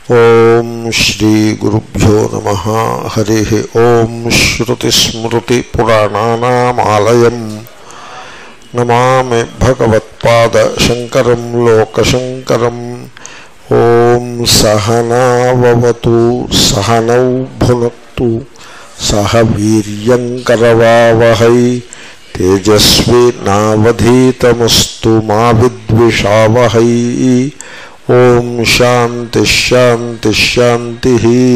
ఓం శ్రీ గురుభ్యో నమ హరి ఓం శ్రుతిస్మృతిపురాణానామాలయం నమామి భగవత్పాదశంకరం లోకశంకరం ఓం సహనావతు సహనౌ భునక్తు సహ వీర్యంకరవావహై తేజస్వి నావధీతమస్తు మా విద్విషావహై ఓం శాంతి శాంతి శాంతి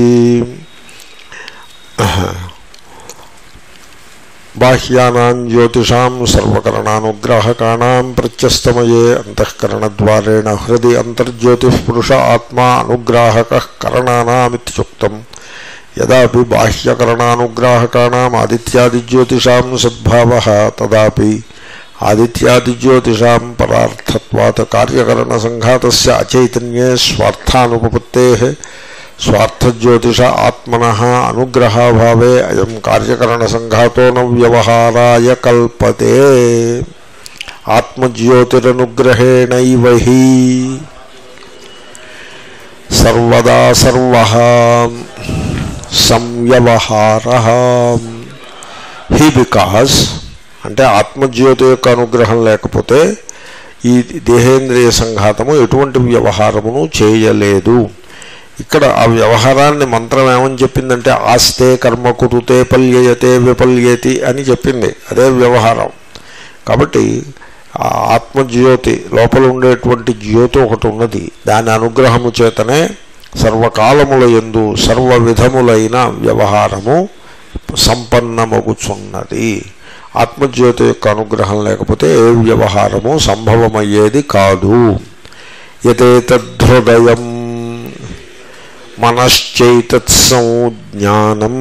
బాహ్యానాం జ్యోతిషాం సర్వకరణానుగ్రాహకాణాం ప్రత్యస్తమయే అంతఃకరణద్వారేణ హృది అంతర్జ్యోతి పురుష ఆత్మా అనుగ్రాహక కరణానామిత్యుక్తం యదాపి బాహ్యకరణానుగ్రాహకాణాం ఆదిత్యాదిజ్యోతిషాం సద్భావ తదాపి ఆదిత్యాదిజ్యోతిషాం పరార్థత్వాత్ కార్యకరణ సంఘాతస్య అచైతన్యే స్వార్థానుపపత్తే స్వార్థజ్యోతిష ఆత్మన అనుగ్రహాభావే అయం కార్యకరణ సంఘాతో న వ్యవహారాయ కల్పతే ఆత్మజ్యోతిరనుగ్రహేణైవ హి సర్వదా సర్వ సంవ్యవహార హీ బికాజ్ అంటే ఆత్మజ్యోతి యొక్క అనుగ్రహం లేకపోతే ఈ దేహేంద్రియ సంఘాతము ఎటువంటి వ్యవహారమును చేయలేదు ఇక్కడ ఆ వ్యవహారాన్ని మంత్రం ఏమని చెప్పిందంటే ఆస్తే కర్మ కురుతే పల్యయతే విపల్యతి అని చెప్పింది అదే వ్యవహారం కాబట్టి ఆ ఆత్మజ్యోతి లోపల ఉండేటువంటి జ్యోతి ఒకటి ఉన్నది దాని అనుగ్రహము చేతనే సర్వకాలముల ఎందు సర్వ విధములైన వ్యవహారము సంపన్నమగుచున్నది ఆత్మజ్యోతి యొక్క అనుగ్రహం లేకపోతే ఏ వ్యవహారము సంభవమయ్యేది కాదు యథేతద్ధృదయం మనశ్చైతత్సంజ్ఞానం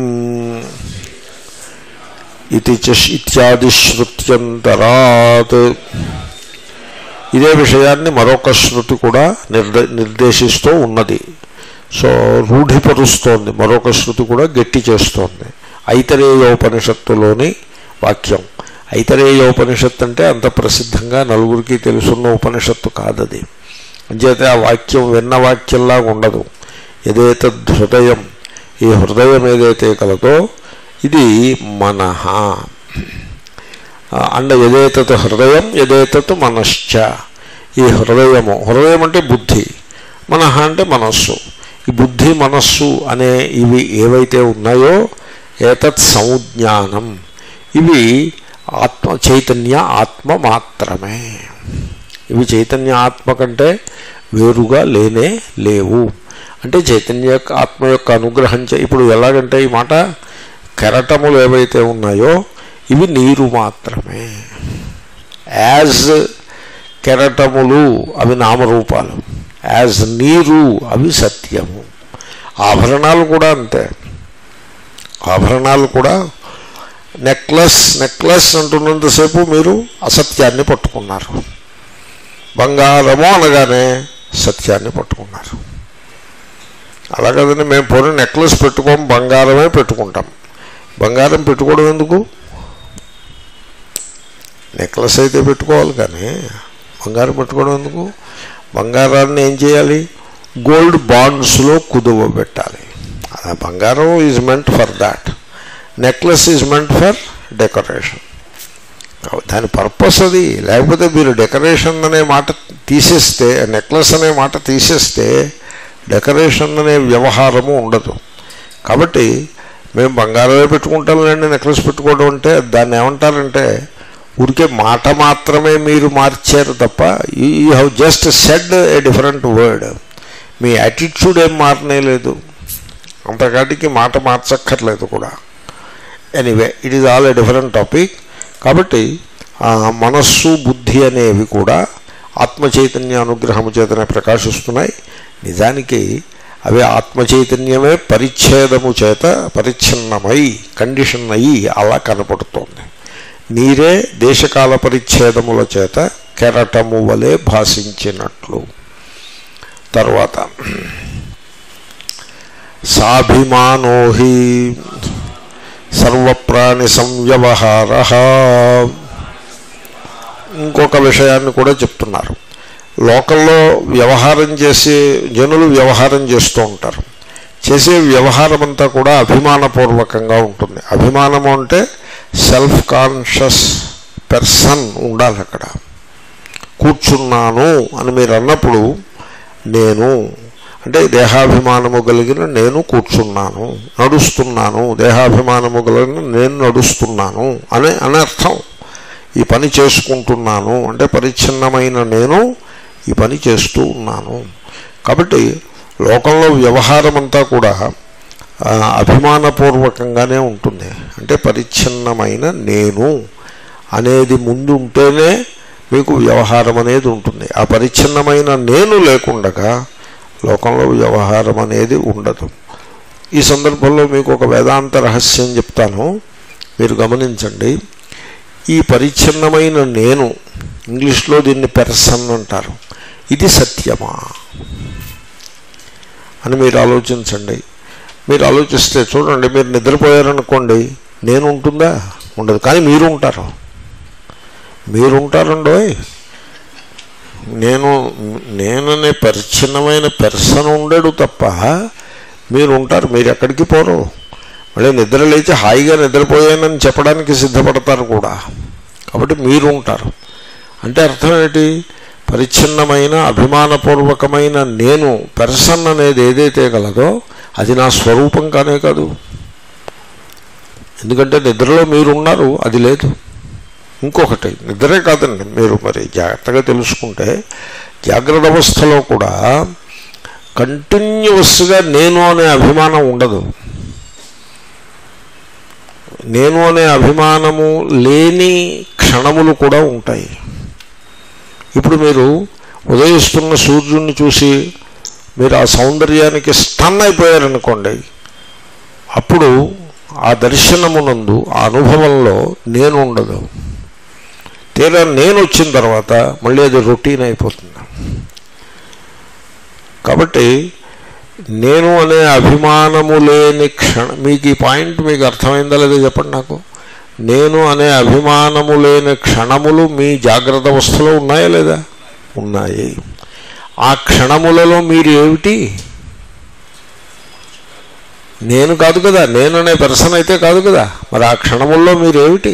ఇది ఇత్యాది శృత్యంతరాత్ ఇదే విషయాన్ని మరొక శృతి కూడా నిర్ద నిర్దేశిస్తూ ఉన్నది సో రూఢిపరుస్తోంది మరొక శృతి కూడా గట్టి చేస్తోంది ఐతరేయోపనిషత్తులోని వాక్యం ఐతరేయోపనిషత్తు అంటే అంత ప్రసిద్ధంగా నలుగురికి తెలుసున్న ఉపనిషత్తు కాదది అంచేతే ఆ వాక్యం విన్న వాక్యంలా ఉండదు ఏదైతే హృదయం ఈ హృదయం ఏదైతే కలదో ఇది మనహ అండ్ ఏదైతే హృదయం ఏదైతే మనశ్చ ఈ హృదయము హృదయం అంటే బుద్ధి మనహ అంటే మనస్సు ఈ బుద్ధి మనస్సు అనే ఇవి ఏవైతే ఉన్నాయో ఏతత్ సంజ్ఞానం ఇవి ఆత్మ చైతన్య ఆత్మ మాత్రమే ఇవి చైతన్య ఆత్మ కంటే వేరుగా లేనే లేవు అంటే చైతన్య ఆత్మ యొక్క అనుగ్రహం చే ఇప్పుడు ఎలాగంటే ఈ మాట కెరటములు ఏవైతే ఉన్నాయో ఇవి నీరు మాత్రమే యాజ్ కెరటములు అవి నామరూపాలు యాజ్ నీరు అవి సత్యము ఆభరణాలు కూడా అంతే ఆభరణాలు కూడా నెక్లెస్ నెక్లెస్ అంటున్నంతసేపు మీరు అసత్యాన్ని పట్టుకున్నారు బంగారము అనగానే సత్యాన్ని పట్టుకున్నారు అలా కదండి మేము పోనీ నెక్లెస్ పెట్టుకోం బంగారమే పెట్టుకుంటాం బంగారం పెట్టుకోవడం ఎందుకు నెక్లెస్ అయితే పెట్టుకోవాలి కానీ బంగారం పెట్టుకోవడం ఎందుకు బంగారాన్ని ఏం చేయాలి గోల్డ్ బాండ్స్లో కుదువ పెట్టాలి బంగారం is meant for that necklace is meant for decoration దాని పర్పస్ అది లేకపోతే మీరు డెకరేషన్ అనే మాట తీసేస్తే నెక్లెస్ అనే మాట తీసేస్తే డెకరేషన్ అనే వ్యవహారము ఉండదు కాబట్టి మేము బంగారమే పెట్టుకుంటాంలేండి నెక్లెస్ పెట్టుకోవడం అంటే దాన్ని ఏమంటారంటే ఊరికే మాట మాత్రమే మీరు మార్చారు తప్ప you have just said a different word మీ యాటిట్యూడ్ ఏం మారనేలేదు అంతకాటికి మాట మార్చక్కర్లేదు కూడా anyway it is all a different topic కాబట్టి మనస్సు బుద్ధి అనేవి కూడా ఆత్మ చైతన్య అనుగ్రహము చేతనే ప్రకాశిస్తున్నాయి నిజానికి అవి ఆత్మ చైతన్యమే పరిచ్ఛేదము చేత పరిచ్ఛిన్నమై కండిషన్ అయ్యి అలా కనపడుతోంది నీరే దేశకాల పరిచ్ఛేదముల చేత కెరటము వలె భాషించినట్లు తర్వాత సాభిమానోహి సర్వప్రాణి సంవ్యవహార ఇంకొక విషయాన్ని కూడా చెప్తున్నారు లోకల్లో వ్యవహారం చేసే జనులు వ్యవహారం చేస్తూ ఉంటారు చేసే వ్యవహారం అంతా కూడా అభిమానపూర్వకంగా ఉంటుంది అభిమానము అంటే సెల్ఫ్ కాన్షియస్ పెర్సన్ ఉండాలి అక్కడ కూర్చున్నాను అని మీరు అన్నప్పుడు నేను అంటే దేహాభిమానము కలిగిన నేను కూర్చున్నాను నడుస్తున్నాను దేహాభిమానము కలిగిన నేను నడుస్తున్నాను అనే అనర్థం ఈ పని చేసుకుంటున్నాను అంటే పరిచ్ఛిన్నమైన నేను ఈ పని చేస్తూ ఉన్నాను కాబట్టి లోకంలో వ్యవహారం అంతా కూడా ఆ, అభిమానపూర్వకంగానే ఉంటుంది అంటే పరిచ్ఛిన్నమైన నేను అనేది ముందు ఉంటేనే మీకు వ్యవహారం అనేది ఉంటుంది ఆ పరిచ్ఛిన్నమైన నేను లేకుండగా లోకంలో వ్యవహారం అనేది ఉండదు ఈ సందర్భంలో మీకు ఒక వేదాంత రహస్యం చెప్తాను మీరు గమనించండి ఈ పరిచ్ఛిన్నమైన నేను ఇంగ్లీష్లో దీన్ని పెర్సన్ అంటారు ఇది సత్యమా అని మీరు ఆలోచించండి మీరు ఆలోచిస్తే చూడండి మీరు నిద్రపోయారనుకోండి నేను ఉంటుందా ఉండదు కానీ మీరు ఉంటారు మీరు ఉంటారండోయ్ నేను నేననే పరిచ్ఛిన్నమైన పెర్సన్ ఉండడు తప్ప మీరు ఉంటారు మీరు ఎక్కడికి పోరు మళ్ళీ నిద్ర లేచి హాయిగా నిద్రపోయానని చెప్పడానికి సిద్ధపడతారు కూడా కాబట్టి మీరు ఉంటారు అంటే అర్థం ఏంటి పరిచ్ఛిన్నమైన అభిమానపూర్వకమైన నేను పెర్సన్ అనేది ఏదైతే గలదో అది నా స్వరూపం కానే కాదు ఎందుకంటే నిద్రలో మీరున్నారు అది లేదు ఇంకొకటి నిద్రే కాదండి మీరు మరి జాగ్రత్తగా తెలుసుకుంటే జాగ్రత్త అవస్థలో కూడా కంటిన్యూస్గా నేను అనే అభిమానం ఉండదు నేను అనే అభిమానము లేని క్షణములు కూడా ఉంటాయి ఇప్పుడు మీరు ఉదయిస్తున్న సూర్యుడిని చూసి మీరు ఆ సౌందర్యానికి స్టన్ అయిపోయారనుకోండి అప్పుడు ఆ దర్శనమునందు ఆ అనుభవంలో నేను ఉండదు తీరా నేను వచ్చిన తర్వాత మళ్ళీ అది రొటీన్ అయిపోతుంది కాబట్టి నేను అనే అభిమానము లేని క్షణ మీకు ఈ పాయింట్ మీకు అర్థమైందా లేదో చెప్పండి నాకు నేను అనే అభిమానము లేని క్షణములు మీ జాగ్రత్త అవస్థలో ఉన్నాయా లేదా ఉన్నాయి ఆ క్షణములలో మీరు ఏమిటి నేను కాదు కదా నేను అనే పర్సన్ అయితే కాదు కదా మరి ఆ క్షణముల్లో మీరు ఏమిటి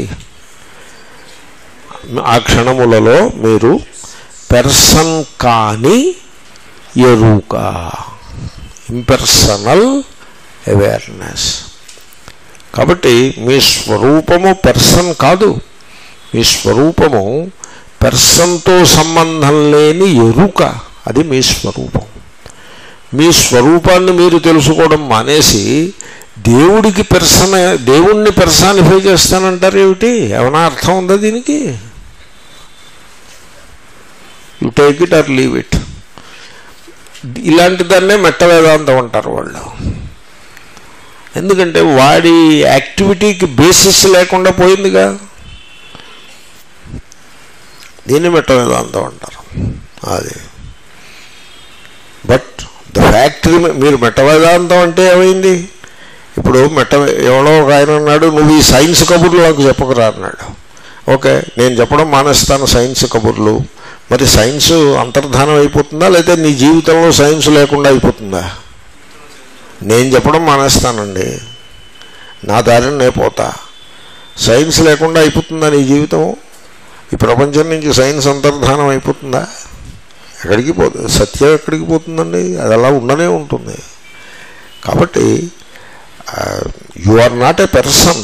ఆ క్షణములలో మీరు పెర్సన్ కాని ఎరుక ఇంపెర్సనల్ అవేర్నెస్ కాబట్టి మీ స్వరూపము పెర్సన్ కాదు మీ స్వరూపము పెర్సన్తో సంబంధం లేని ఎరుక అది మీ స్వరూపం మీ స్వరూపాన్ని మీరు తెలుసుకోవడం మానేసి దేవుడికి పెర్సన దేవుణ్ణి పెర్సానిఫై చేస్తానంటారు ఏమిటి ఏమైనా అర్థం ఉందా దీనికి you take it or leave it ఇలాంటి దాన్నే మెట్ట వేదాంతం అంటారు వాళ్ళు ఎందుకంటే వాడి యాక్టివిటీకి బేసిస్ లేకుండా పోయిందిగా దీన్ని మెట్ట వేదాంతం అంటారు అది బట్ ద ఫ్యాక్టరీ మీరు మెట్ట వేదాంతం అంటే ఏమైంది ఇప్పుడు మెట్ట ఎవడో ఒక ఆయన అన్నాడు నువ్వు ఈ సైన్స్ కబుర్లు నాకు చెప్పకరా అన్నాడు ఓకే నేను చెప్పడం మానేస్తాను సైన్స్ కబుర్లు మరి సైన్స్ అంతర్ధానం అయిపోతుందా లేదా నీ జీవితంలో సైన్స్ లేకుండా అయిపోతుందా నేను చెప్పడం మానేస్తానండి నా దారిని నేను పోతా సైన్స్ లేకుండా అయిపోతుందా నీ జీవితం ఈ ప్రపంచం నుంచి సైన్స్ అంతర్ధానం అయిపోతుందా ఎక్కడికి పోతుంది సత్యం ఎక్కడికి పోతుందండి అది అలా ఉండనే ఉంటుంది కాబట్టి you are not a person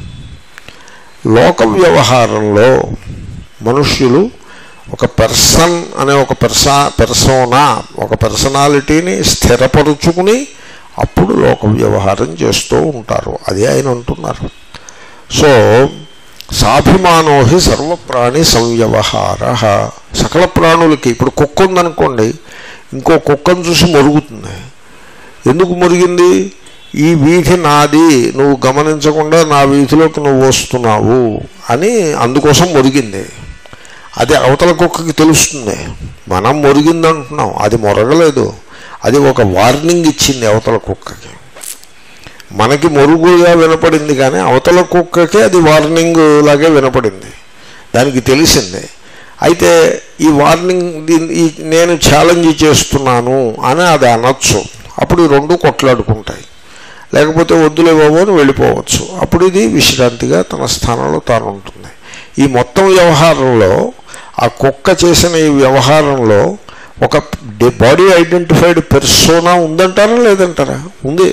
లోక వ్యవహారంలో మనుష్యులు ఒక పెర్సన్ అనే ఒక పెర్సా పెర్సోనా ఒక పర్సనాలిటీని స్థిరపరుచుకుని అప్పుడు లోక వ్యవహారం చేస్తూ ఉంటారు అదే ఆయన అంటున్నారు సో సాభిమానోహి సర్వప్రాణి సంవ్యవహార సకల ప్రాణులకి ఇప్పుడు కుక్క ఉందనుకోండి ఇంకో కుక్కను చూసి మొరుగుతుంది ఎందుకు మురిగింది ఈ వీధి నాది నువ్వు గమనించకుండా నా వీధిలోకి నువ్వు వస్తున్నావు అని అందుకోసం మురిగింది అది అవతల కుక్కకి తెలుస్తుంది మనం మురిగింది అంటున్నాం అది మొరగలేదు అది ఒక వార్నింగ్ ఇచ్చింది అవతల కుక్కకి మనకి మొరుగుగా వినపడింది కానీ అవతల కుక్కకి అది వార్నింగ్ లాగే వినపడింది దానికి తెలిసింది అయితే ఈ వార్నింగ్ దీన్ని- ఈ నేను ఛాలెంజ్ చేస్తున్నాను అని అది అనొచ్చు అప్పుడు ఈ రెండు కొట్లాడుకుంటాయి లేకపోతే వద్దులే బాబు అని వెళ్ళిపోవచ్చు అప్పుడు ఇది విశ్రాంతిగా తన స్థానంలో తాను ఉంటుంది ఈ మొత్తం వ్యవహారంలో ఆ కుక్క చేసిన ఈ వ్యవహారంలో ఒక బాడీ ఐడెంటిఫైడ్ పెర్సోనా ఉందంటారా లేదంటారా ఉంది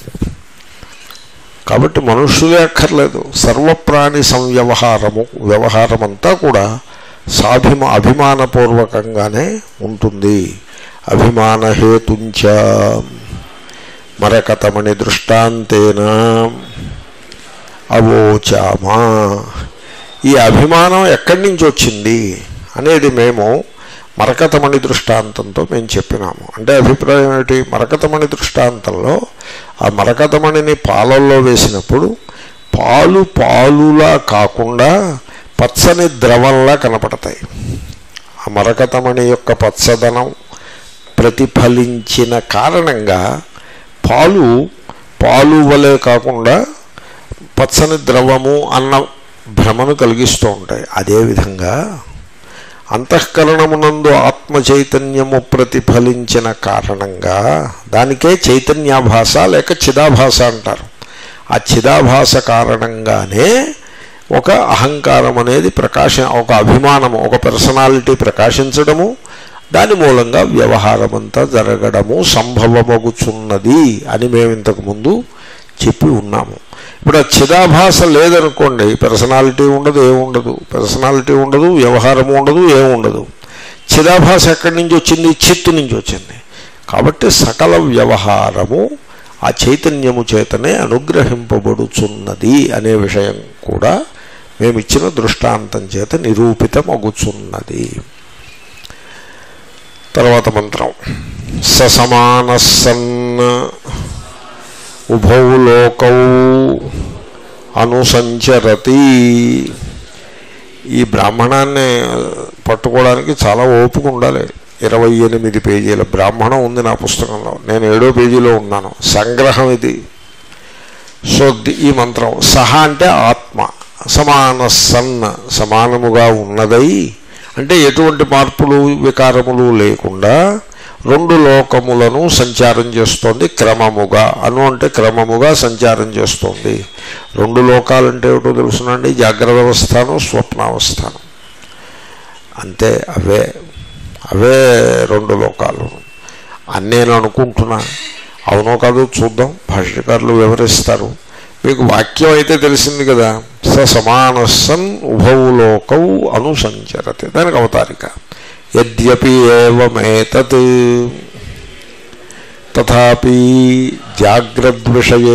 కాబట్టి మనుష్యులే అక్కర్లేదు సర్వప్రాణి సంవ్యవహారము వ్యవహారం అంతా కూడా సాభిమ అభిమానపూర్వకంగానే ఉంటుంది అభిమానహేతుంచ మరకతమణి దృష్టాంతేన అవోచామా ఈ అభిమానం ఎక్కడి నుంచి వచ్చింది అనేది మేము మరకతమణి దృష్టాంతంతో మేము చెప్పినాము అంటే అభిప్రాయం ఏమిటి మరకతమణి దృష్టాంతంలో ఆ మరకతమణిని పాలల్లో వేసినప్పుడు పాలు పాలులా కాకుండా పచ్చని ద్రవంలా కనపడతాయి ఆ మరకతమణి యొక్క పచ్చదనం ప్రతిఫలించిన కారణంగా పాలు పాలు వలె కాకుండా పచ్చని ద్రవము అన్న భ్రమను కలిగిస్తూ ఉంటాయి అదేవిధంగా అంతఃకరణమునందు ఆత్మ చైతన్యము ప్రతిఫలించిన కారణంగా దానికే చైతన్యాభాస లేక చిదాభాస అంటారు ఆ చిదాభాస కారణంగానే ఒక అహంకారం అనేది ప్రకాశ ఒక అభిమానము ఒక పర్సనాలిటీ ప్రకాశించడము దాని మూలంగా వ్యవహారం అంతా జరగడము సంభవమగుచున్నది అని మేము ఇంతకు ముందు చెప్పి ఉన్నాము ఇప్పుడు ఆ చిదాభాస లేదనుకోండి పర్సనాలిటీ ఉండదు ఏముండదు పర్సనాలిటీ ఉండదు వ్యవహారము ఉండదు ఏముండదు చిదాభాస ఎక్కడి నుంచి వచ్చింది చిత్తు నుంచి వచ్చింది కాబట్టి సకల వ్యవహారము ఆ చైతన్యము చేతనే అనుగ్రహింపబడుచున్నది అనే విషయం కూడా మేము ఇచ్చిన దృష్టాంతం చేత నిరూపితమగుచున్నది తర్వాత మంత్రం ససమాన సన్ ఉభౌ లోకౌ అనుసంచరతి ఈ బ్రాహ్మణాన్ని పట్టుకోవడానికి చాలా ఓపిక ఉండాలి ఇరవై ఎనిమిది పేజీల బ్రాహ్మణం ఉంది నా పుస్తకంలో నేను ఏడో పేజీలో ఉన్నాను సంగ్రహం ఇది సో ది- ఈ మంత్రం సహ అంటే ఆత్మ సమాన సన్ సమానముగా ఉన్నదై అంటే ఎటువంటి మార్పులు వికారములు లేకుండా రెండు లోకములను సంచారం చేస్తోంది క్రమముగా అను అంటే క్రమముగా సంచారం చేస్తోంది రెండు లోకాలంటే ఏమిటో తెలుసునండి జాగ్రత్త అవస్థానం స్వప్నావస్థానం అంతే అవే అవే రెండు లోకాలు అని నేను అనుకుంటున్నా అవునో కాదో చూద్దాం భాష్యకారులు వివరిస్తారు మీకు వాక్యం అయితే తెలిసింది కదా స సమాన సన్ ఉభౌ లోకౌ అనుసంచరతి దానికి అవతారిక యద్యపి ఏమేతత్ తథాపి జాగ్రద్విషయే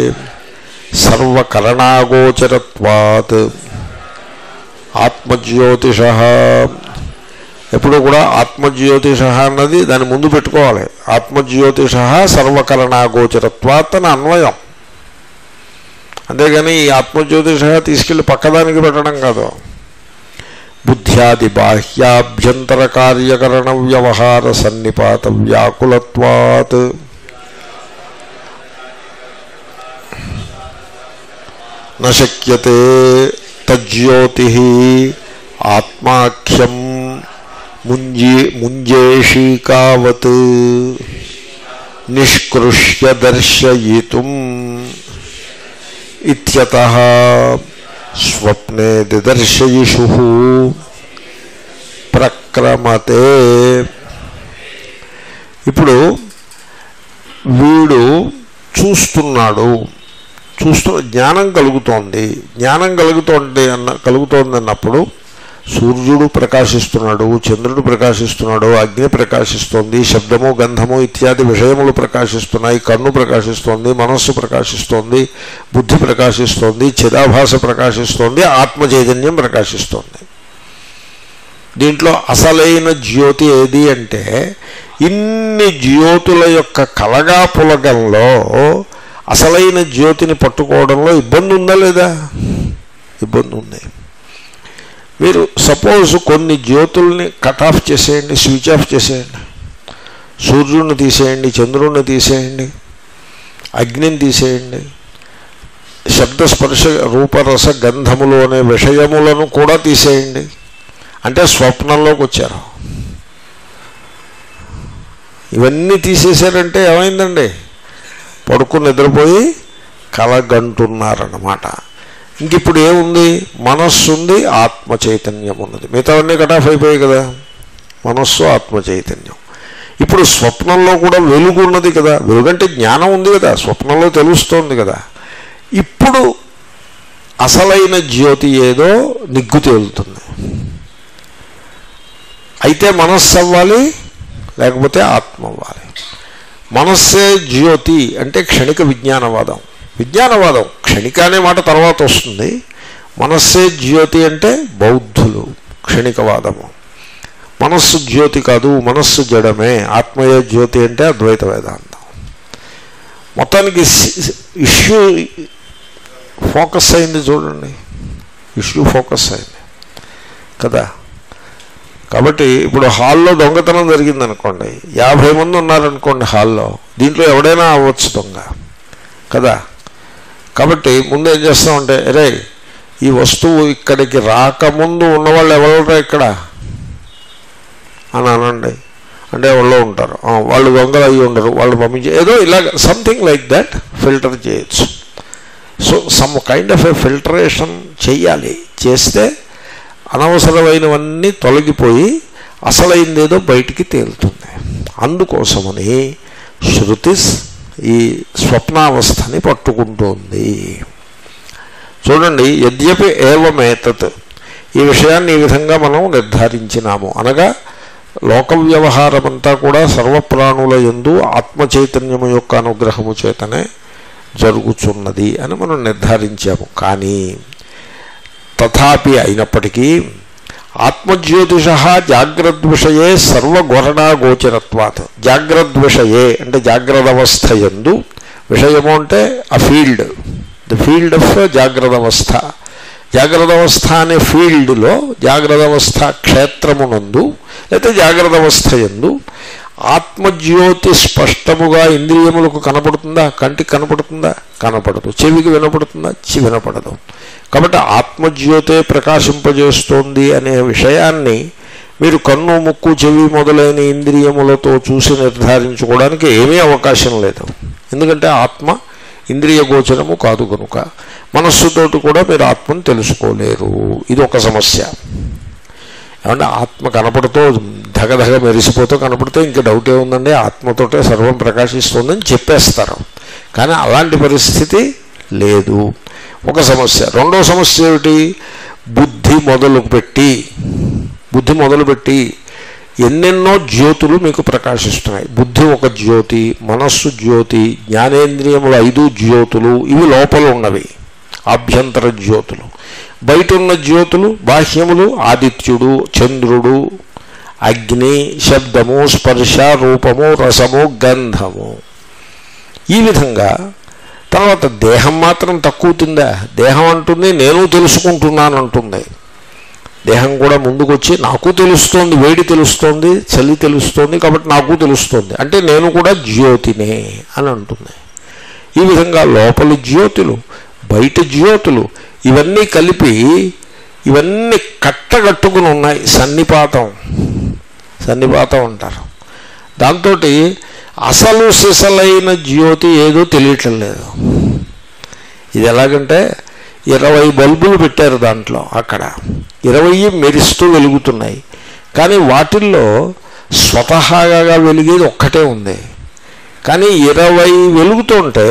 సర్వకరణాగోచరత్వాత్ ఆత్మజ్యోతిష ఎప్పుడు కూడా ఆత్మజ్యోతిష అన్నది దాని ముందు పెట్టుకోవాలి ఆత్మజ్యోతిష సర్వకరణాగోచరత్వాత్ అని అన్వయం అంతేగాని ఈ ఆత్మజ్యోతిష తీసుకెళ్లి పక్కదానికి పెట్టడం కాదు బుద్ధ్యాది బాహ్యాభ్యంతర కార్యకరణ వ్యవహార సన్నిపాత వ్యాకులత్వాత్ నశక్యతే తజ్యోతి ఆత్మాఖ్యం ముంజే ముంజేషీకావత్ నిష్కృష్య దర్శయితుం ఇత్యత స్వప్నే దిదర్శయిషు ప్రక్రమతే ఇప్పుడు వీడు చూస్తున్నాడు చూస్తూ జ్ఞానం కలుగుతోంది జ్ఞానం కలుగుతోంది అన్న కలుగుతోంది అన్నప్పుడు సూర్యుడు ప్రకాశిస్తున్నాడు చంద్రుడు ప్రకాశిస్తున్నాడు అగ్ని ప్రకాశిస్తోంది శబ్దము గంధము ఇత్యాది విషయములు ప్రకాశిస్తున్నాయి కన్ను ప్రకాశిస్తోంది మనస్సు ప్రకాశిస్తోంది బుద్ధి ప్రకాశిస్తోంది చిదాభాస ప్రకాశిస్తోంది ఆత్మ చైతన్యం ప్రకాశిస్తోంది దీంట్లో అసలైన జ్యోతి ఏది అంటే ఇన్ని జ్యోతుల యొక్క కలగా పులగంలో అసలైన జ్యోతిని పట్టుకోవడంలో ఇబ్బంది ఉందా లేదా ఇబ్బంది ఉంది మీరు సపోజ్ కొన్ని జ్యోతుల్ని కట్ ఆఫ్ చేసేయండి స్విచ్ ఆఫ్ చేసేయండి సూర్యుడిని తీసేయండి చంద్రుడిని తీసేయండి అగ్నిని తీసేయండి శబ్దస్పర్శ రూపరస గంధములు అనే విషయములను కూడా తీసేయండి అంటే స్వప్నంలోకి వచ్చారు ఇవన్నీ తీసేశారంటే ఏమైందండి పడుకుని నిద్రపోయి కలగంటున్నారన్నమాట ఇంక ఇప్పుడు ఏముంది మనస్సు ఉంది ఆత్మ చైతన్యం ఉన్నది మిగతావన్నీ కటాఫ్ అయిపోయాయి కదా మనస్సు ఆత్మ చైతన్యం ఇప్పుడు స్వప్నంలో కూడా వెలుగు ఉన్నది కదా వెలుగంటే జ్ఞానం ఉంది కదా స్వప్నంలో తెలుస్తోంది కదా ఇప్పుడు అసలైన జ్యోతి ఏదో నిగ్గు తేలుతుంది అయితే మనస్సు అవ్వాలి లేకపోతే ఆత్మ అవ్వాలి మనస్సే జ్యోతి అంటే క్షణిక విజ్ఞానవాదం విజ్ఞానవాదం క్షణిక అనే మాట తర్వాత వస్తుంది మనస్సే జ్యోతి అంటే బౌద్ధులు క్షణికవాదము మనస్సు జ్యోతి కాదు మనస్సు జడమే ఆత్మయే జ్యోతి అంటే అద్వైత వేదాంతం మొత్తానికి ఇష్యూ ఫోకస్ అయింది చూడండి ఇష్యూ ఫోకస్ అయింది కదా కాబట్టి ఇప్పుడు హాల్లో దొంగతనం జరిగింది అనుకోండి యాభై మంది ఉన్నారనుకోండి హాల్లో దీంట్లో ఎవడైనా అవ్వచ్చు దొంగ కదా కాబట్టి ముందు ఏం చేస్తామంటే అరే ఈ వస్తువు ఇక్కడికి రాకముందు ఉన్నవాళ్ళు ఎవరు ఇక్కడ అని అనండి అంటే వాళ్ళు ఉంటారు ఆ, వాళ్ళు దొంగలు అయ్యి ఉండరు వాళ్ళు పంపించి ఏదో ఇలాగ సంథింగ్ లైక్ దట్ ఫిల్టర్ చేయొచ్చు so some kind of a filtration చెయ్యాలి చేస్తే అనవసరమైనవన్నీ తొలగిపోయి అసలైందేదో బయటికి తేలుతుంది అందుకోసమని శృతి ఈ స్వప్నావస్థని పట్టుకుంటోంది చూడండి యద్యపి ఏవమేతత్ ఈ విషయాన్ని ఈ విధంగా మనం నిర్ధారించినాము అనగా లోక వ్యవహారమంతా కూడా సర్వప్రాణుల ఎందు ఆత్మ చైతన్యము యొక్క అనుగ్రహము చేతనే జరుగుచున్నది అని మనం నిర్ధారించాము కానీ తథాపి అయినప్పటికీ ఆత్మజ్యోతిష జాగ్రద్విషయే సర్వగొరణా గోచరత్వాత్ జాగ్రద్విషయే అంటే జాగ్రత్త అవస్థ ఎందు విషయము అంటే ఆ ఫీల్డ్ ద ఫీల్డ్ ఆఫ్ జాగ్రత్త అవస్థ జాగ్రత్త అవస్థ అనే ఫీల్డ్లో జాగ్రత్త అవస్థ క్షేత్రమునందు లేకపోతే జాగ్రత్త అవస్థ ఎందు ఆత్మజ్యోతి స్పష్టముగా ఇంద్రియములకు కనపడుతుందా కంటికి కనపడుతుందా కనపడదు చెవికి వినపడుతుందా చెవి వినపడదు కాబట్టి ఆత్మజ్యోతే ప్రకాశింపజేస్తోంది అనే విషయాన్ని మీరు కన్ను ముక్కు చెవి మొదలైన ఇంద్రియములతో చూసి నిర్ధారించుకోవడానికి ఏమీ అవకాశం లేదు ఎందుకంటే ఆత్మ ఇంద్రియ గోచరము కాదు కనుక మనస్సుతోటి కూడా మీరు ఆత్మను తెలుసుకోలేరు ఇది ఒక సమస్య ఏమంటే ఆత్మ కనపడుతూ ధగధగ మెరిసిపోతూ కనపడితే ఇంకా డౌట్ ఏముందండి ఆత్మతోటే సర్వం ప్రకాశిస్తుందని చెప్పేస్తారు కానీ అలాంటి పరిస్థితి లేదు ఒక సమస్య రెండో సమస్య ఏమిటి బుద్ధి మొదలుపెట్టి బుద్ధి మొదలుపెట్టి ఎన్నెన్నో జ్యోతులు మీకు ప్రకాశిస్తున్నాయి బుద్ధి ఒక జ్యోతి మనస్సు జ్యోతి జ్ఞానేంద్రియములు ఐదు జ్యోతులు ఇవి లోపల ఉన్నవి ఆభ్యంతర జ్యోతులు బయట ఉన్న జ్యోతులు బాహ్యములు ఆదిత్యుడు చంద్రుడు అగ్ని శబ్దము స్పర్శ రూపము రసము గంధము ఈ విధంగా తర్వాత దేహం మాత్రం తక్కువ తిందా దేహం అంటుంది నేను తెలుసుకుంటున్నాను అంటుంది దేహం కూడా ముందుకొచ్చి నాకు తెలుస్తోంది వేడి తెలుస్తోంది చలి తెలుస్తోంది కాబట్టి నాకు తెలుస్తోంది అంటే నేను కూడా జ్యోతినే అని అంటుంది ఈ విధంగా లోపలి జ్యోతులు బయట జ్యోతులు ఇవన్నీ కలిపి ఇవన్నీ కట్టగట్టుకుని ఉన్నాయి సన్నిపాతం సన్నిపాతం అంటారు దాంతో అసలు సిసలైన జ్యోతి ఏదో తెలియటం లేదు ఇది ఎలాగంటే ఇరవై బల్బులు పెట్టారు దాంట్లో అక్కడ ఇరవై మెరుస్తూ వెలుగుతున్నాయి కానీ వాటిల్లో స్వతహాగా వెలిగేది ఒక్కటే ఉంది కానీ ఇరవై వెలుగుతుంటే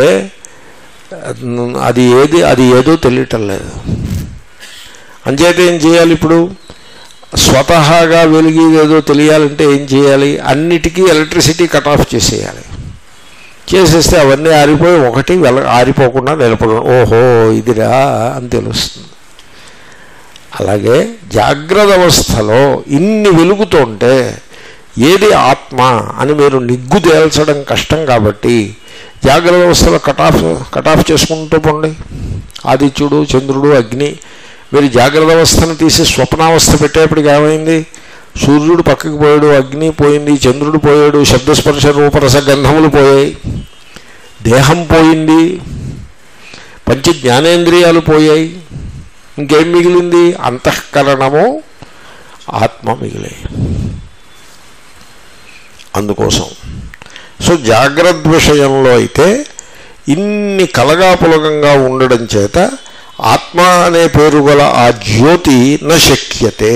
అది ఏది అది ఏదో తెలియటం లేదు అంచేత ఏం చేయాలి ఇప్పుడు స్వతహాగా వెలిగేది ఏదో తెలియాలంటే ఏం చేయాలి అన్నిటికీ ఎలక్ట్రిసిటీ కట్ ఆఫ్ చేసేయాలి చేసేస్తే అవన్నీ ఆరిపోయి ఒకటి వెల ఆరిపోకుండా నిలబడ ఓహో ఇదిరా అని తెలుస్తుంది అలాగే జాగ్రత్త అవస్థలో ఇన్ని వెలుగుతుంటే ఏది ఆత్మ అని మీరు నిగ్గు తేల్చడం కష్టం కాబట్టి జాగ్రత్త అవస్థలో కటాఫ్ కటాఫ్ చేసుకుంటూ పోండి ఆదిత్యుడు చంద్రుడు అగ్ని మీరు జాగ్రత్త అవస్థను తీసి స్వప్నావస్థ పెట్టేప్పటికి ఏమైంది సూర్యుడు పక్కకి పోయాడు అగ్ని పోయింది చంద్రుడు పోయాడు శబ్దస్పర్శ రూపరస గంధములు పోయాయి దేహం పోయింది పంచ జ్ఞానేంద్రియాలు పోయాయి ఇంకేం మిగిలింది అంతఃకరణము ఆత్మ మిగిలే అందుకోసం సో జాగ్రత్త విషయంలో అయితే ఇన్ని కలగాపులగంగా ఉండడం చేత ఆత్మ అనే పేరు గల ఆ జ్యోతి న శక్యతే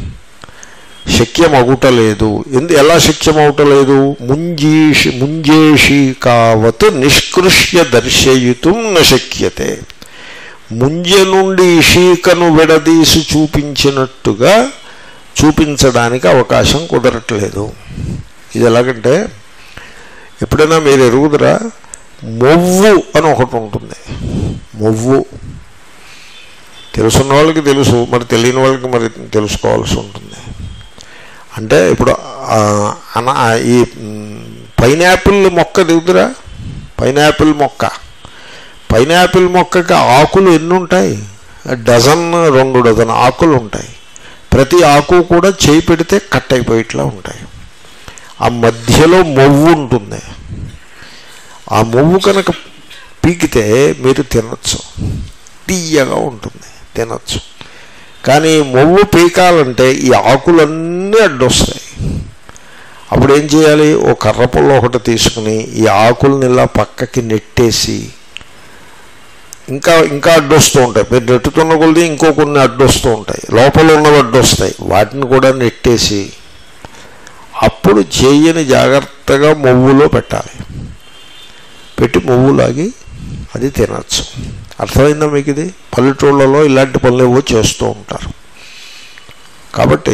శక్యమగుటలేదు ఎందు ఎలా శక్యమవుటలేదు ముంజీషి ముంజేషి కావత్ నిష్కృష్య దర్శయితుం న శక్యతే ముంజె నుండి ఇషీకను విడదీసి చూపించినట్టుగా చూపించడానికి అవకాశం కుదరట్లేదు ఇది ఎలాగంటే ఎప్పుడైనా మీరు ఎరుగుదరా మొవ్వు అని ఒకటి ఉంటుంది మొవ్వు తెలుసున్న వాళ్ళకి తెలుసు మరి తెలియని వాళ్ళకి మరి తెలుసుకోవాల్సి ఉంటుంది అంటే ఇప్పుడు ఆ, అన ఈ పైనాపిల్ మొక్క దిగుదురా పైనాపిల్ మొక్క పైనాపిల్ మొక్కకి ఆకులు ఎన్ని ఉంటాయి డజన్ రెండు డజన్ ఆకులు ఉంటాయి ప్రతి ఆకు కూడా చేయి పెడితే కట్ అయిపోయేట్లా ఉంటాయి ఆ మధ్యలో మొవ్వు ఉంటుంది ఆ మొవ్వు కనుక పీకితే మీరు తినచ్చు తీయగా ఉంటుంది తినచ్చు కానీ మొవ్వు పీకాలంటే ఈ ఆకులన్నీ అడ్డొస్తాయి అప్పుడు ఏం చేయాలి ఓ కర్రపుల్ల ఒకటి తీసుకుని ఈ ఆకుల్ని ఇలా పక్కకి నెట్టేసి ఇంకా ఇంకా అడ్డొస్తూ ఉంటాయి మీరు నెట్టుతున్న కొద్ది ఇంకో కొన్ని అడ్డొస్తూ ఉంటాయి లోపల ఉన్నవి అడ్డొస్తాయి వాటిని కూడా నెట్టేసి అప్పుడు చేయని జాగ్రత్తగా మొవ్వులో పెట్టాలి పెట్టి మొవ్వులాగి అది తినచ్చు అర్థమైందా మీకు ఇది పల్లెటూళ్ళలో ఇలాంటి పనులు ఏవో చేస్తూ ఉంటారు కాబట్టి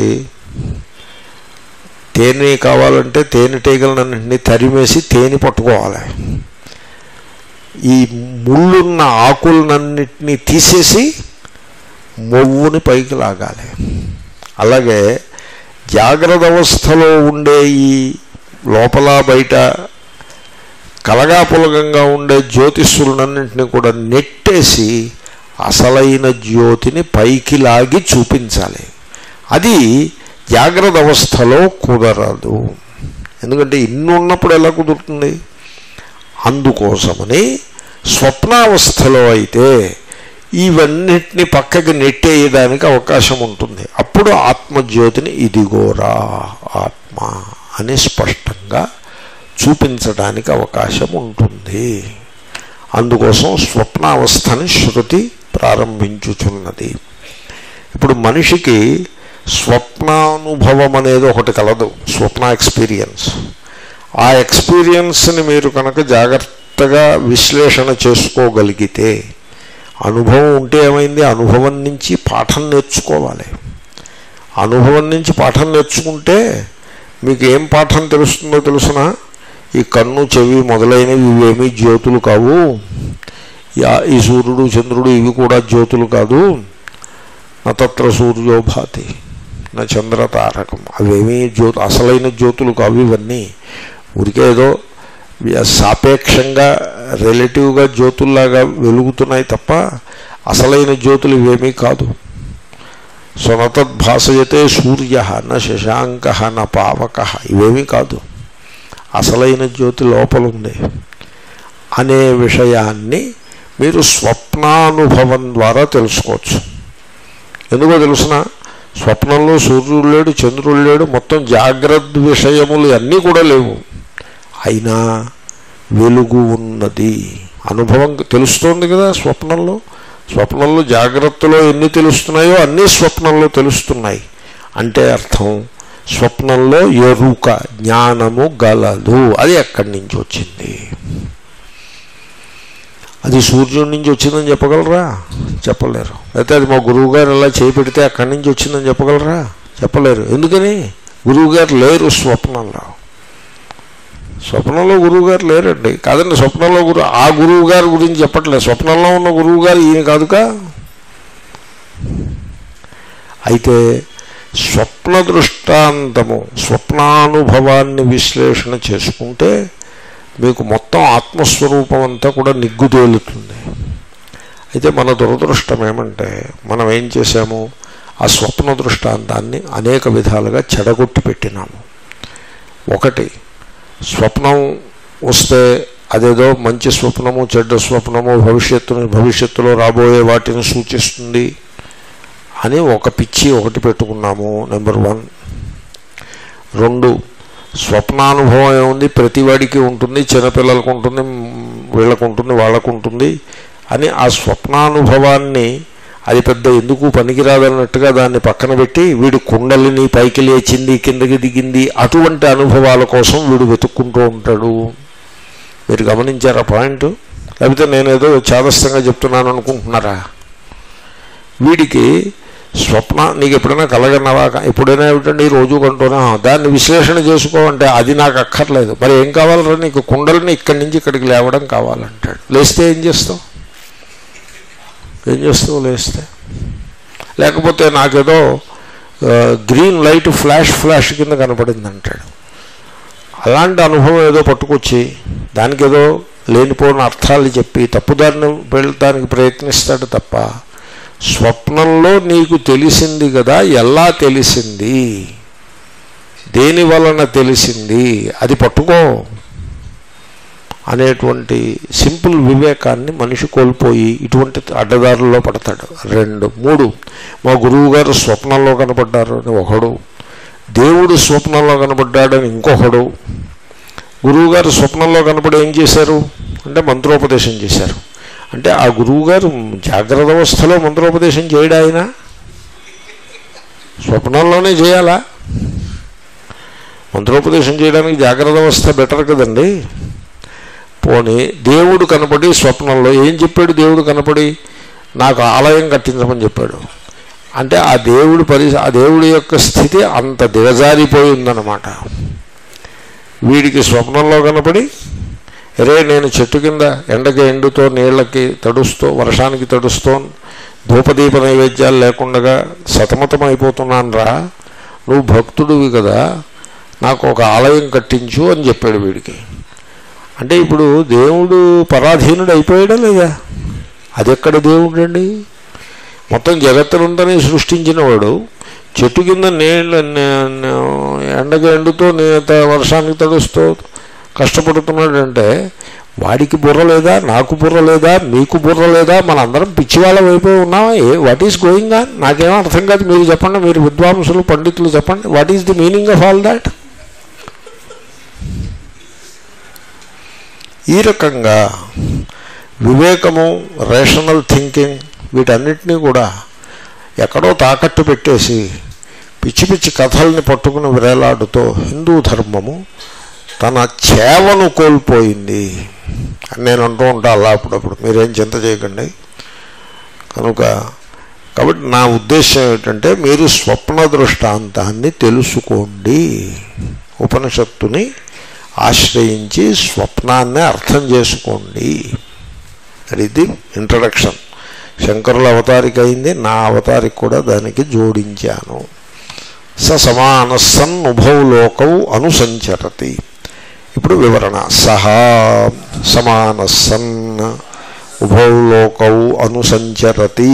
తేనె కావాలంటే తేనెటీగలన్నింటినీ తరిమేసి తేనె పట్టుకోవాలి ఈ ముళ్ళున్న ఆకులన్నింటినీ తీసేసి మొవ్వుని పైకి లాగాలి అలాగే జాగ్రత్త అవస్థలో ఉండే ఈ లోపల బయట కలగాపులగంగా ఉండే జ్యోతిష్యులన్నింటినీ కూడా నెట్టేసి అసలైన జ్యోతిని పైకి లాగి చూపించాలి అది జాగ్రత్త అవస్థలో కుదరదు ఎందుకంటే ఇన్ని ఉన్నప్పుడు ఎలా కుదురుతుంది అందుకోసమని స్వప్నావస్థలో అయితే ఇవన్నిటిని పక్కకి నెట్టేయడానికి అవకాశం ఉంటుంది అప్పుడు ఆత్మజ్యోతిని ఇదిగోరా ఆత్మ అని స్పష్టంగా చూపించడానికి అవకాశం ఉంటుంది అందుకోసం స్వప్నావస్థని శృతి ప్రారంభించుచున్నది ఇప్పుడు మనిషికి స్వప్నానుభవం అనేది ఒకటి కలదు స్వప్న ఎక్స్పీరియన్స్ ఆ ఎక్స్పీరియన్స్ని మీరు కనుక జాగ్రత్తగా విశ్లేషణ చేసుకోగలిగితే అనుభవం ఉంటే ఏమైంది అనుభవం నుంచి పాఠం నేర్చుకోవాలి అనుభవం నుంచి పాఠం నేర్చుకుంటే మీకు ఏం పాఠం తెలుస్తుందో తెలుసునా ఈ కన్ను చెవి మొదలైనవి ఇవేమీ జ్యోతులు కావు యా- ఈ సూర్యుడు చంద్రుడు ఇవి కూడా జ్యోతులు కాదు నతత్ర సూర్యో భాతి నా చంద్ర తారకం అవేమీ జ్యోతి అసలైన జ్యోతులు కావు ఇవన్నీ ఊరికే ఏదో సాపేక్షంగా రిలేటివ్గా జ్యోతుల్లాగా వెలుగుతున్నాయి తప్ప అసలైన జ్యోతులు ఇవేమీ కాదు స్వనతద్భాసయతే సూర్య న శశాంక న పావక ఇవేమీ కాదు అసలైన జ్యోతి లోపల ఉంది అనే విషయాన్ని మీరు స్వప్నానుభవం ద్వారా తెలుసుకోవచ్చు ఎందుకో తెలుసిన స్వప్నంలో సూర్యుడు లేడు చంద్రుడు లేడు మొత్తం జాగ్రత్త విషయములు అన్నీ కూడా లేవు అయినా వెలుగు ఉన్నది అనుభవం తెలుస్తోంది కదా స్వప్నంలో స్వప్నంలో జాగ్రత్తలో ఎన్ని తెలుస్తున్నాయో అన్నీ స్వప్నంలో తెలుస్తున్నాయి అంటే అర్థం స్వప్నంలో ఎరుక జ్ఞానము గలదు అది ఎక్కడి నుంచి వచ్చింది అది సూర్యుడి నుంచి వచ్చిందని చెప్పగలరా చెప్పలేరు అయితే అది మా గురువు గారు ఎలా చేపెడితే అక్కడి నుంచి వచ్చిందని చెప్పగలరా చెప్పలేరు ఎందుకని గురువు గారు లేరు స్వప్నంలో స్వప్నంలో గురువు గారు లేరండి కాదండి స్వప్నంలో గురు ఆ గురువు గారి గురించి చెప్పట్లేదు స్వప్నంలో ఉన్న గురువు గారు ఈయన కాదుకా అయితే స్వప్న దృష్టాంతము స్వప్నానుభవాన్ని విశ్లేషణ చేసుకుంటే మీకు మొత్తం ఆత్మస్వరూపం అంతా కూడా నిగ్గు తేలుతుంది అయితే మన దురదృష్టం ఏమంటే మనం ఏం చేశాము ఆ స్వప్న దృష్టాంతాన్ని అనేక విధాలుగా చెడగొట్టి పెట్టినాము ఒకటి స్వప్నం వస్తే అదేదో మంచి స్వప్నము చెడ్డ స్వప్నము భవిష్యత్తుని భవిష్యత్తులో రాబోయే వాటిని సూచిస్తుంది అని ఒక పిచ్చి ఒకటి పెట్టుకున్నాము నెంబర్ వన్ రెండు స్వప్నానుభవం ఏముంది ప్రతివాడికి ఉంటుంది చిన్నపిల్లలకు ఉంటుంది వీళ్ళకు ఉంటుంది వాళ్ళకు ఉంటుంది అని ఆ స్వప్నానుభవాన్ని అది పెద్ద ఎందుకు పనికిరాదన్నట్టుగా దాన్ని పక్కన పెట్టి వీడు కుండలిని పైకి లేచింది కిందకి దిగింది అటువంటి అనుభవాల కోసం వీడు వెతుక్కుంటూ ఉంటాడు మీరు గమనించారా పాయింట్ లేకపోతే నేనేదో చాదస్తంగా చెప్తున్నాను అనుకుంటున్నారా వీడికి స్వప్న నీకు ఎప్పుడైనా కలగన్నావా ఎప్పుడైనా ఏమిటండి రోజు కంటూనా దాన్ని విశ్లేషణ చేసుకోవంటే అది నాకు అక్కర్లేదు మరి ఏం కావాలరా నీకు కుండలని ఇక్కడి నుంచి ఇక్కడికి లేవడం కావాలంటాడు లేస్తే ఏం చేస్తావు ఏం చేస్తావు లేస్తే లేకపోతే నాకేదో గ్రీన్ లైట్ ఫ్లాష్ ఫ్లాష్ కింద కనపడింది అంటాడు అలాంటి అనుభవం ఏదో పట్టుకొచ్చి దానికి ఏదో లేనిపోయిన అర్థాలు చెప్పి తప్పుదారిని వెళ్ళటానికి ప్రయత్నిస్తాడు తప్ప స్వప్నంలో నీకు తెలిసింది కదా ఎలా తెలిసింది దేని వలన తెలిసింది అది పట్టుకో అనేటువంటి సింపుల్ వివేకాన్ని మనిషి కోల్పోయి ఇటువంటి అడ్డదారుల్లో పడతాడు రెండు మూడు మా గురువు గారు స్వప్నంలో కనపడ్డారు అని ఒకడు దేవుడు స్వప్నంలో కనపడ్డాడని ఇంకొకడు గురువుగారు స్వప్నంలో కనపడి ఏం చేశారు అంటే మంత్రోపదేశం చేశారు అంటే ఆ గురువుగారు జాగ్రత్త అవస్థలో మంత్రోపదేశం చేయడా ఆయన స్వప్నంలోనే చేయాలా మంత్రోపదేశం చేయడానికి జాగ్రత్త అవస్థ బెటర్ కదండి పోనీ దేవుడు కనపడి స్వప్నంలో ఏం చెప్పాడు దేవుడు కనపడి నాకు ఆలయం కట్టించమని చెప్పాడు అంటే ఆ దేవుడి పరి ఆ దేవుడి యొక్క స్థితి అంత దిగజారిపోయి ఉందన్నమాట వీడికి స్వప్నంలో కనపడి రే నేను చెట్టు కింద ఎండకి ఎండుతో నీళ్ళకి తడుస్తూ వర్షానికి తడుస్తూ ధూపదీప నైవేద్యాలు లేకుండా సతమతమైపోతున్నాను రా నువ్వు భక్తుడివి కదా నాకు ఒక ఆలయం కట్టించు అని చెప్పాడు వీడికి అంటే ఇప్పుడు దేవుడు పరాధీనుడు అయిపోయాడా లేదా అది ఎక్కడ దేవుడు అండి మొత్తం జగత్తునంతని సృష్టించిన వాడు చెట్టు కింద నీళ్ళ ఎండగా ఎండుతో వర్షానికి తడుస్తూ కష్టపడుతున్నాడంటే వాడికి బుర్ర లేదా నాకు బుర్ర లేదా మీకు బుర్ర లేదా మనందరం పిచ్చివాళ్ళం అయిపోయి ఉన్నామా eh what is going on నాకేమో అర్థం కాదు మీరు చెప్పండి మీరు విద్వాంసులు పండితులు చెప్పండి what is the meaning of all that ఈ రకంగా వివేకము రేషనల్ థింకింగ్ వీటన్నిటినీ కూడా ఎక్కడో తాకట్టు పెట్టేసి పిచ్చి పిచ్చి కథల్ని పట్టుకుని విరేలాడుతో హిందూ ధర్మము తన చేవను కోల్పోయింది అని నేను అంటూ ఉంటా అలా అప్పుడప్పుడు మీరేం చింత చేయకండి కనుక కాబట్టి నా ఉద్దేశం ఏమిటంటే మీరు స్వప్న దృష్టాంతాన్ని తెలుసుకోండి ఉపనిషత్తుని ఆశ్రయించి స్వప్నాన్ని అర్థం చేసుకోండి ఇది ఇంట్రడక్షన్ శంకరుల అవతారిక అయింది నా అవతారిక కూడా దానికి జోడించాను స సమాన సన్ ఉభౌ లోకౌ అనుసంచరతి ఇప్పుడు వివరణ సహా సమాన సన్ ఉభౌ లోకౌ అనుసంచరతి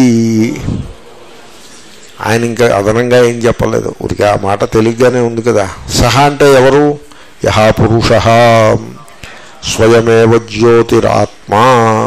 ఆయన ఇంకా అదనంగా ఏం చెప్పలేదు ఊరికి ఆ మాట తెలిగ్గానే ఉంది కదా సహా అంటే ఎవరు యహా పురుష స్వయమేవ జ్యోతిరాత్మా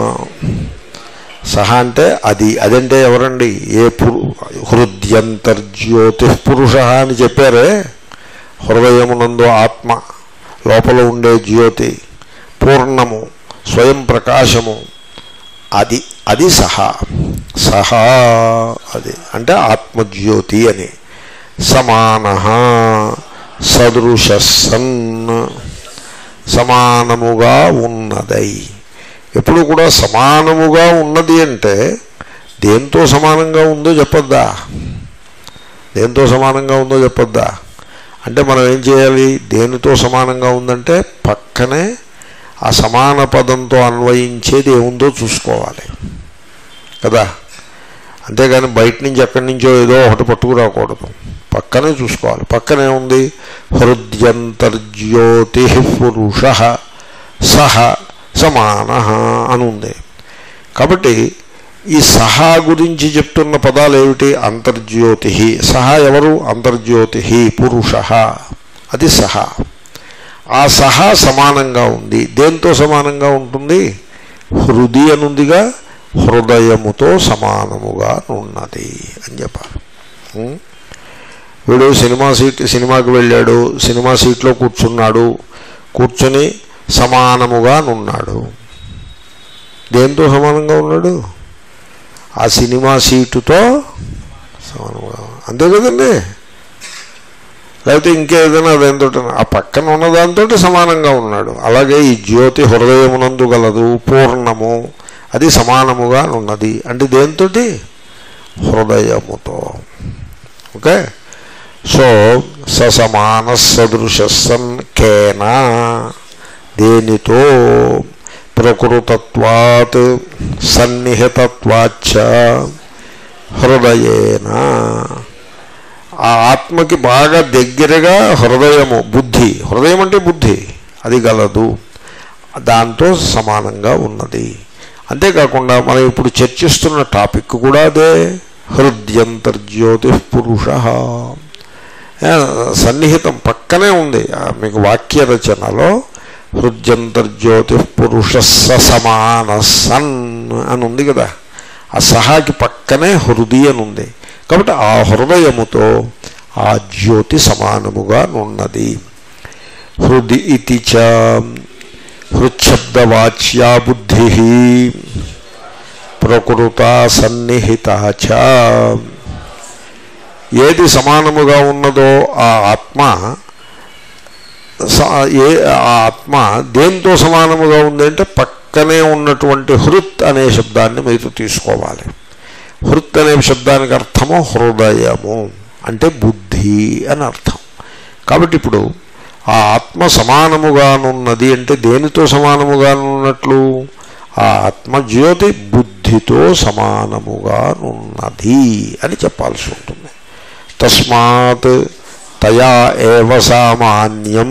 సహా అంటే అది అదంటే ఎవరండి ఏ పురు హృద్యంతర్జ్యోతి పురుష అని చెప్పారే హృదయమునందు ఆత్మ లోపల ఉండే జ్యోతి పూర్ణము స్వయం ప్రకాశము అది అది సహా సహా అది అంటే ఆత్మజ్యోతి అని సమాన సదృశ సన్ సమానముగా ఉన్నదై ఎప్పుడు కూడా సమానముగా ఉన్నది అంటే దేంతో సమానంగా ఉందో చెప్పొద్దా దేంతో సమానంగా ఉందో చెప్పొద్దా అంటే మనం ఏం చేయాలి దేనితో సమానంగా ఉందంటే పక్కనే ఆ సమాన పదంతో అన్వయించేది ఏముందో చూసుకోవాలి కదా అంతేగాని బయట నుంచి ఎక్కడి నుంచో ఏదో ఒకటి పట్టుకురాకూడదు పక్కనే చూసుకోవాలి పక్కనే ఉంది హృద్యంతర్జ్యోతి పురుష సహ సమాన అని ఉంది కాబట్టి ఈ సహా గురించి చెప్తున్న పదాలు ఏమిటి అంతర్జ్యోతి సహా ఎవరు అంతర్జ్యోతి పురుష అది సహా ఆ సహా సమానంగా ఉంది దేంతో సమానంగా ఉంటుంది హృది అనుందిగా హృదయముతో సమానముగా ఉన్నది అని చెప్పాలి ఉం? వీడు సినిమా సీట్ సినిమాకి వెళ్ళాడు సినిమా సీట్లో కూర్చున్నాడు కూర్చొని సమానముగా నున్నాడు దేంతో సమానంగా ఉన్నాడు ఆ సినిమా సీటుతో సమానంగా అంతే కదండి లేకపోతే ఇంకేదైనా అదేంతో ఆ పక్కన ఉన్న దాంతో సమానంగా ఉన్నాడు అలాగే ఈ జ్యోతి హృదయమునందు గలదు పూర్ణము అది సమానముగా ఉన్నది అంటే దేంతోటి హృదయముతో ఓకే సో ససమాన సదృశ సన్ కేనా దేనితో ప్రకృతత్వాత్ సన్నిహితత్వాచ్చ హృదయేన ఆ ఆత్మకి బాగా దగ్గరగా హృదయము బుద్ధి హృదయం అంటే బుద్ధి అది గలదు దాంతో సమానంగా ఉన్నది అంతేకాకుండా మనం ఇప్పుడు చర్చిస్తున్న టాపిక్ కూడా అదే హృదయంతర్జ్యోతి పురుష ఏ, సన్నిహితం పక్కనే ఉంది ఆ, మీకు వాక్య రచనలో హృదయంతర్జ్యోతి పురుష సమాన సన్ అని ఉంది కదా ఆ సహాకి పక్కనే హృది అని ఉంది కాబట్టి ఆ హృదయముతో ఆ జ్యోతి సమానముగా ఉన్నది హృది ఇది చ హృచ్ఛబ్దవాచ్యా బుద్ధి ప్రకృత సన్నిహిత చ ఏది సమానముగా ఉన్నదో ఆ ఆత్మ స- ఏ ఆ ఆత్మ దేంతో సమానముగా ఉంది అంటే పక్కనే ఉన్నటువంటి హృత్ అనే శబ్దాన్ని మీరు తీసుకోవాలి హృత్ అనే శబ్దానికి అర్థము హృదయము అంటే బుద్ధి అని అర్థం కాబట్టి ఇప్పుడు ఆ ఆత్మ సమానముగానున్నది అంటే దేనితో సమానముగానున్నట్లు ఆ ఆత్మజ్యోతి బుద్ధితో సమానముగానున్నది అని చెప్పాల్సి ఉంటుంది తస్మాత్ తయా ఏవ సామాన్యం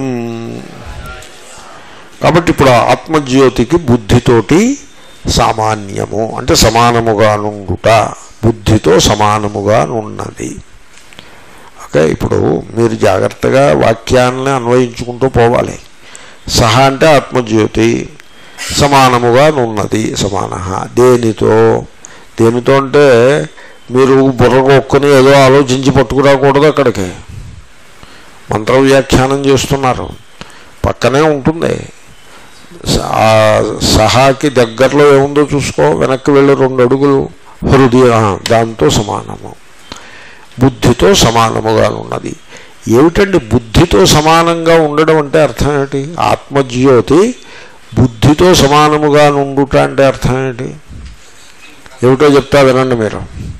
కాబట్టి ఇప్పుడు ఆ ఆత్మజ్యోతికి బుద్ధితోటి సామాన్యము అంటే సమానముగా నుండుట బుద్ధితో సమానముగా ఉన్నది ఓకే ఇప్పుడు మీరు జాగ్రత్తగా వాక్యాన్ని అన్వయించుకుంటూ పోవాలి సహా అంటే ఆత్మజ్యోతి సమానముగా నున్నది సమాన దేనితో దేనితో అంటే మీరు బుర్ర కొక్కుని ఏదో ఆలోచించి పట్టుకురాకూడదు అక్కడికి మంత్ర వ్యాఖ్యానం చేస్తున్నారు పక్కనే ఉంటుంది స- ఆ సహాకి దగ్గరలో ఏముందో చూసుకో వెనక్కి వెళ్ళి రెండు అడుగులు హృదయ దాంతో సమానము బుద్ధితో సమానముగా ఉన్నది ఏమిటండి బుద్ధితో సమానంగా ఉండడం అంటే అర్థం ఏంటి ఆత్మజ్యోతి బుద్ధితో సమానముగా నుండుట అంటే అర్థం ఏంటి ఏమిటో చెప్తా వినండి మీరు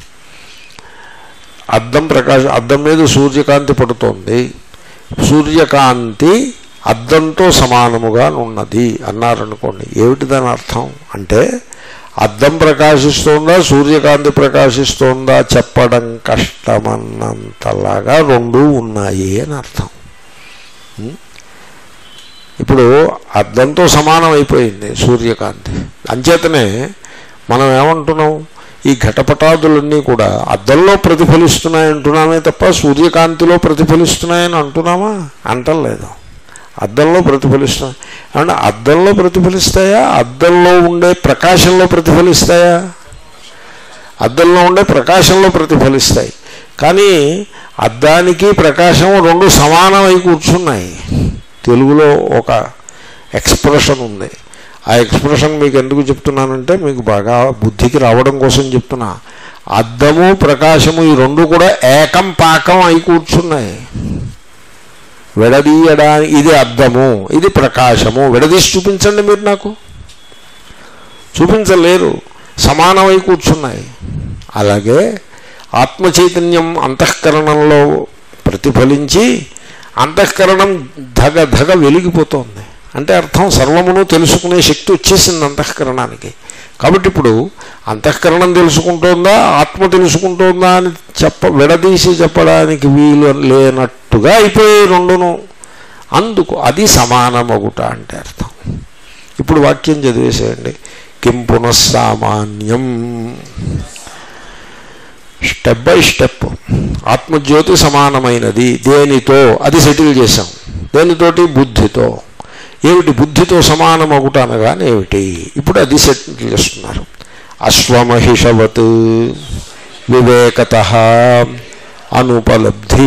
అద్దం ప్రకాశ అద్దం మీద సూర్యకాంతి పడుతోంది సూర్యకాంతి అద్దంతో సమానముగా ఉన్నది అన్నారనుకోండి ఏమిటి దాని అర్థం అంటే అద్దం ప్రకాశిస్తోందా సూర్యకాంతి ప్రకాశిస్తోందా చెప్పడం కష్టమన్నంతలాగా రెండూ ఉన్నాయి అని అర్థం ఉం? ఇప్పుడు అద్దంతో సమానం అయిపోయింది సూర్యకాంతి అంచేతనే మనం ఏమంటున్నాం ఈ ఘటపటాదులన్నీ కూడా అద్దంలో ప్రతిఫలిస్తున్నాయి అంటున్నామే తప్ప సూర్యకాంతిలో ప్రతిఫలిస్తున్నాయని అంటున్నామా అంటలేదు అద్దంలో ప్రతిఫలిస్తున్నాయి అంటే అద్దంలో ప్రతిఫలిస్తాయా అద్దంలో ఉండే ప్రకాశంలో ప్రతిఫలిస్తాయా అద్దంలో ఉండే ప్రకాశంలో ప్రతిఫలిస్తాయి కానీ అద్దానికి ప్రకాశం రెండు సమానమై కూర్చున్నాయి తెలుగులో ఒక ఎక్స్ప్రెషన్ ఉంది ఆ ఎక్స్ప్రెషన్ మీకు ఎందుకు చెప్తున్నానంటే మీకు బాగా బుద్ధికి రావడం కోసం చెప్తున్నా అద్దము ప్రకాశము ఈ రెండు కూడా ఏకం పాకం అయి కూర్చున్నాయి విడదీయడానికి ఇది అద్దము ఇది ప్రకాశము విడదీసి చూపించండి మీరు నాకు చూపించలేరు సమానమై కూర్చున్నాయి అలాగే ఆత్మ చైతన్యం అంతఃకరణంలో ప్రతిఫలించి అంతఃకరణం ధగ ధగ వెలిగిపోతోంది అంటే అర్థం సర్వమును తెలుసుకునే శక్తి వచ్చేసింది అంతఃకరణానికి కాబట్టి ఇప్పుడు అంతఃకరణం తెలుసుకుంటోందా ఆత్మ తెలుసుకుంటోందా అని చెప్ప విడదీసి చెప్పడానికి వీలు లేనట్టుగా అయిపోయి రెండును అందుకు అది సమానమగుట అంటే అర్థం ఇప్పుడు వాక్యం చదివేసేయండి కిం పునఃసామాన్యం స్టెప్ బై స్టెప్ ఆత్మజ్యోతి సమానమైనది దేనితో అది సెటిల్ చేశాం దేనితోటి బుద్ధితో ఏమిటి బుద్ధితో సమానమగుట అనగానే ఏమిటి ఇప్పుడు అది సెటిల్ చేస్తున్నారు అశ్వమహిషవత్ వివేకత అనుపలబ్ధి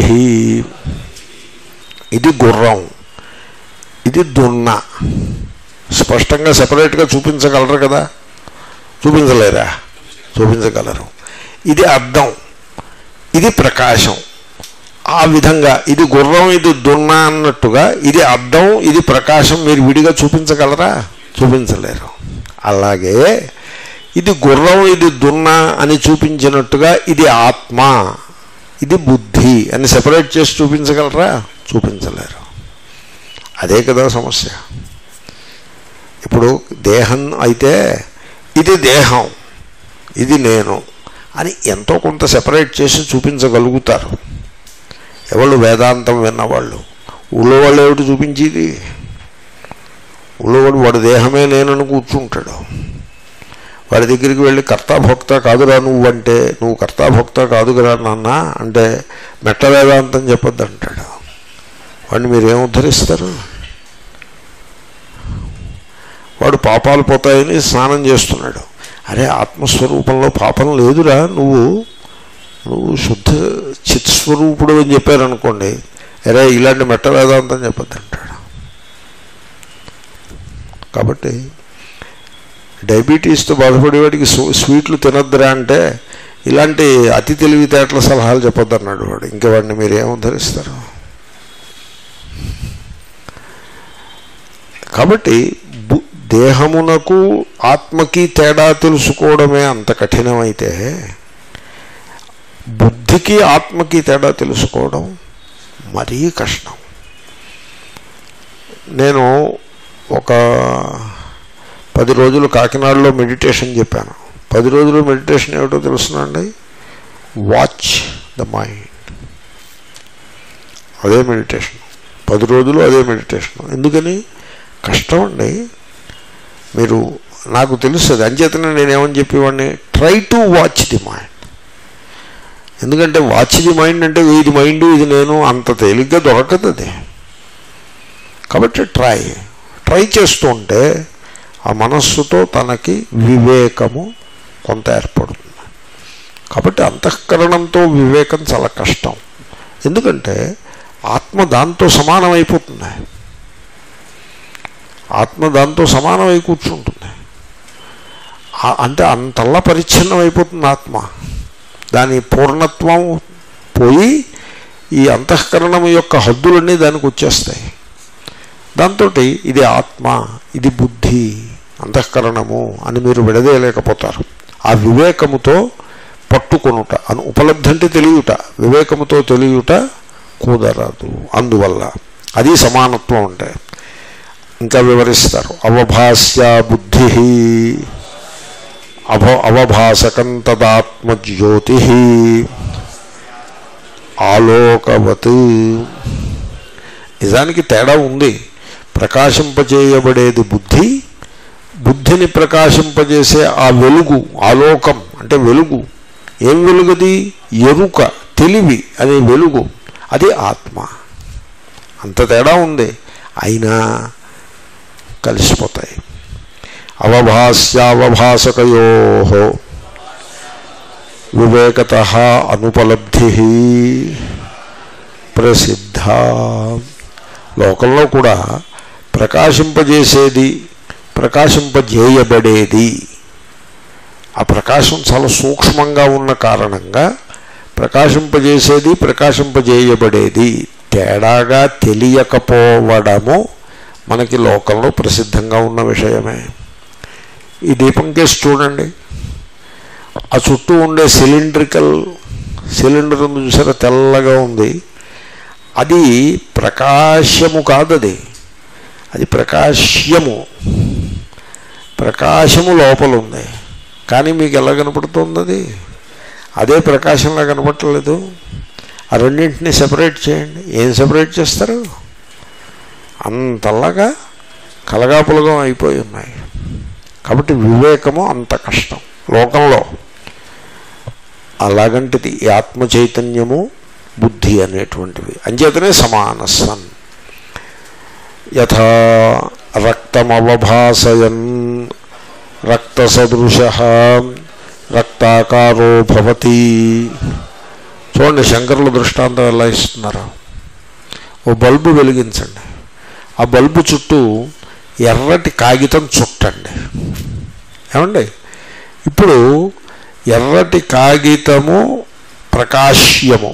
ఇది గుర్రం ఇది దున్న స్పష్టంగా సపరేట్గా చూపించగలరు కదా చూపించలేరా చూపించగలరు ఇది అద్దం ఇది ప్రకాశం ఆ విధంగా ఇది గుర్రం ఇది దున్న అన్నట్టుగా ఇది అద్దం ఇది ప్రకాశం మీరు విడిగా చూపించగలరా చూపించలేరు అలాగే ఇది గుర్రం ఇది దున్న అని చూపించినట్టుగా ఇది ఆత్మ ఇది బుద్ధి అని సెపరేట్ చేసి చూపించగలరా చూపించలేరు అదే కదా సమస్య ఇప్పుడు దేహం అయితే ఇది దేహం ఇది నేను అని ఎంతో కొంత సెపరేట్ చేసి చూపించగలుగుతారు ఎవళ్ళు వేదాంతం విన్నవాళ్ళు ఊళ్ళో వాళ్ళు ఏమిటి చూపించేది ఊళ్ళో వాడు వాడు దేహమే నేనని కూర్చుంటాడు వాడి దగ్గరికి వెళ్ళి కర్తాభోక్త కాదురా నువ్వు అంటే నువ్వు కర్తాభోక్త కాదురా నాన్న అంటే మెట్ట వేదాంతం చెప్పొద్దు అంటాడు వాడిని మీరు ఏం ఉద్ధరిస్తారు వాడు పాపాలు పోతాయని స్నానం చేస్తున్నాడు అరే ఆత్మస్వరూపంలో పాపం లేదురా నువ్వు నువ్వు శుద్ధ చిత్స్వరూపుడు అని చెప్పారనుకోండి అరే ఇలాంటి మెట్ట వేదాంతం చెప్పొద్దు అంటాడు కాబట్టి డయాబెటీస్తో బాధపడేవాడికి స్వీట్లు తినద్దురా అంటే ఇలాంటి అతి తెలివితేటల సలహాలు చెప్పొద్దు అన్నాడు వాడు ఇంకా వాడిని మీరు ఏం ఉద్ధరిస్తారు కాబట్టి దేహమునకు ఆత్మకి తేడా తెలుసుకోవడమే అంత కఠినమైతే బుద్ధికి ఆత్మకి తేడా తెలుసుకోవడం మరీ కష్టం నేను ఒక పది రోజులు కాకినాడలో మెడిటేషన్ చెప్పాను పది రోజులు మెడిటేషన్ ఏమిటో తెలుసునండి వాచ్ ద మైండ్ అదే మెడిటేషన్ పది రోజులు అదే మెడిటేషన్ ఎందుకని కష్టం అండి మీరు నాకు తెలుస్తుంది అంచేతనే నేనేమని చెప్పేవాడిని try to watch the mind ఎందుకంటే వాచ్ ది మైండ్ అంటే ఇది మైండ్ ఇది నేను అంత తేలిగ్గా దొరకదు అది కాబట్టి ట్రై ట్రై చేస్తూ ఉంటే ఆ మనస్సుతో తనకి వివేకము కొంత ఏర్పడుతుంది కాబట్టి అంతఃకరణంతో వివేకం చాలా కష్టం ఎందుకంటే ఆత్మ దాంతో సమానమైపోతుంది ఆత్మ దాంతో సమానమై కూర్చుంటుంది అంటే అంతల్లా పరిచ్ఛిన్నం అయిపోతుంది ఆత్మ దాని పూర్ణత్వం పోయి ఈ అంతఃకరణం యొక్క హద్దులన్నీ దానికి వచ్చేస్తాయి దాంతో ఇది ఆత్మ ఇది బుద్ధి అంతఃకరణము అని మీరు విడదీయలేకపోతారు ఆ వివేకముతో పట్టుకొనుట అను ఉపలబ్ధి అంటే తెలియట వివేకముతో తెలియట కుదరదు అందువల్ల అది సమానత్వం అంటే ఇంకా వివరిస్తారు అవభాస్య బుద్ధి అభ అవభాసకం తదాత్మజ్యోతి ఆలోకవత్ నిజానికి తేడా ఉంది ప్రకాశింపజేయబడేది బుద్ధి బుద్ధిని ప్రకాశింపజేసే ఆ వెలుగు ఆలోకం అంటే వెలుగు ఏం వెలుగుది ఎరుక తెలివి అనే వెలుగు అది ఆత్మ అంత తేడా ఉంది అయినా కలిసిపోతాయి అవభాస్యావభాసకయో వివేకత అనుపలబ్ధి ప్రసిద్ధ లోకంలో కూడా ప్రకాశింపజేసేది ప్రకాశింపజేయబడేది ఆ ప్రకాశం చాలా సూక్ష్మంగా ఉన్న కారణంగా ప్రకాశింపజేసేది ప్రకాశింపజేయబడేది తేడాగా తెలియకపోవడము మనకి లోకంలో ప్రసిద్ధంగా ఉన్న విషయమే ఈ దీపం కేసు చూడండి ఆ చుట్టూ ఉండే సిలిండ్రికల్ సిలిండర్ ఉంది చూసారా తెల్లగా ఉంది అది ప్రకాశము కాదది అది ప్రకాశ్యము ప్రకాశము లోపల ఉంది కానీ మీకు ఎలా కనపడుతుంది అది అదే ప్రకాశంలా కనపడలేదు ఆ రెండింటిని సెపరేట్ చేయండి ఏం సెపరేట్ చేస్తారు అంతలాగా కలగాపులగం అయిపోయి ఉన్నాయి కాబట్టి వివేకము అంత కష్టం లోకంలో అలాగంటిది ఈ ఆత్మ చైతన్యము బుద్ధి అనేటువంటివి అంచేతనే సమానస్సన్ యథా రక్తమవభాసయన్ రక్తసదృశ రక్తాకారో భవతి చూడండి శంకరుల దృష్టాంతం ఎలా ఇస్తున్నారు ఓ బల్బు వెలిగించండి ఆ బల్బు చుట్టూ ఎర్రటి కాగితం చుట్టండి ఏమండి ఇప్పుడు ఎర్రటి కాగితము ప్రకాశ్యము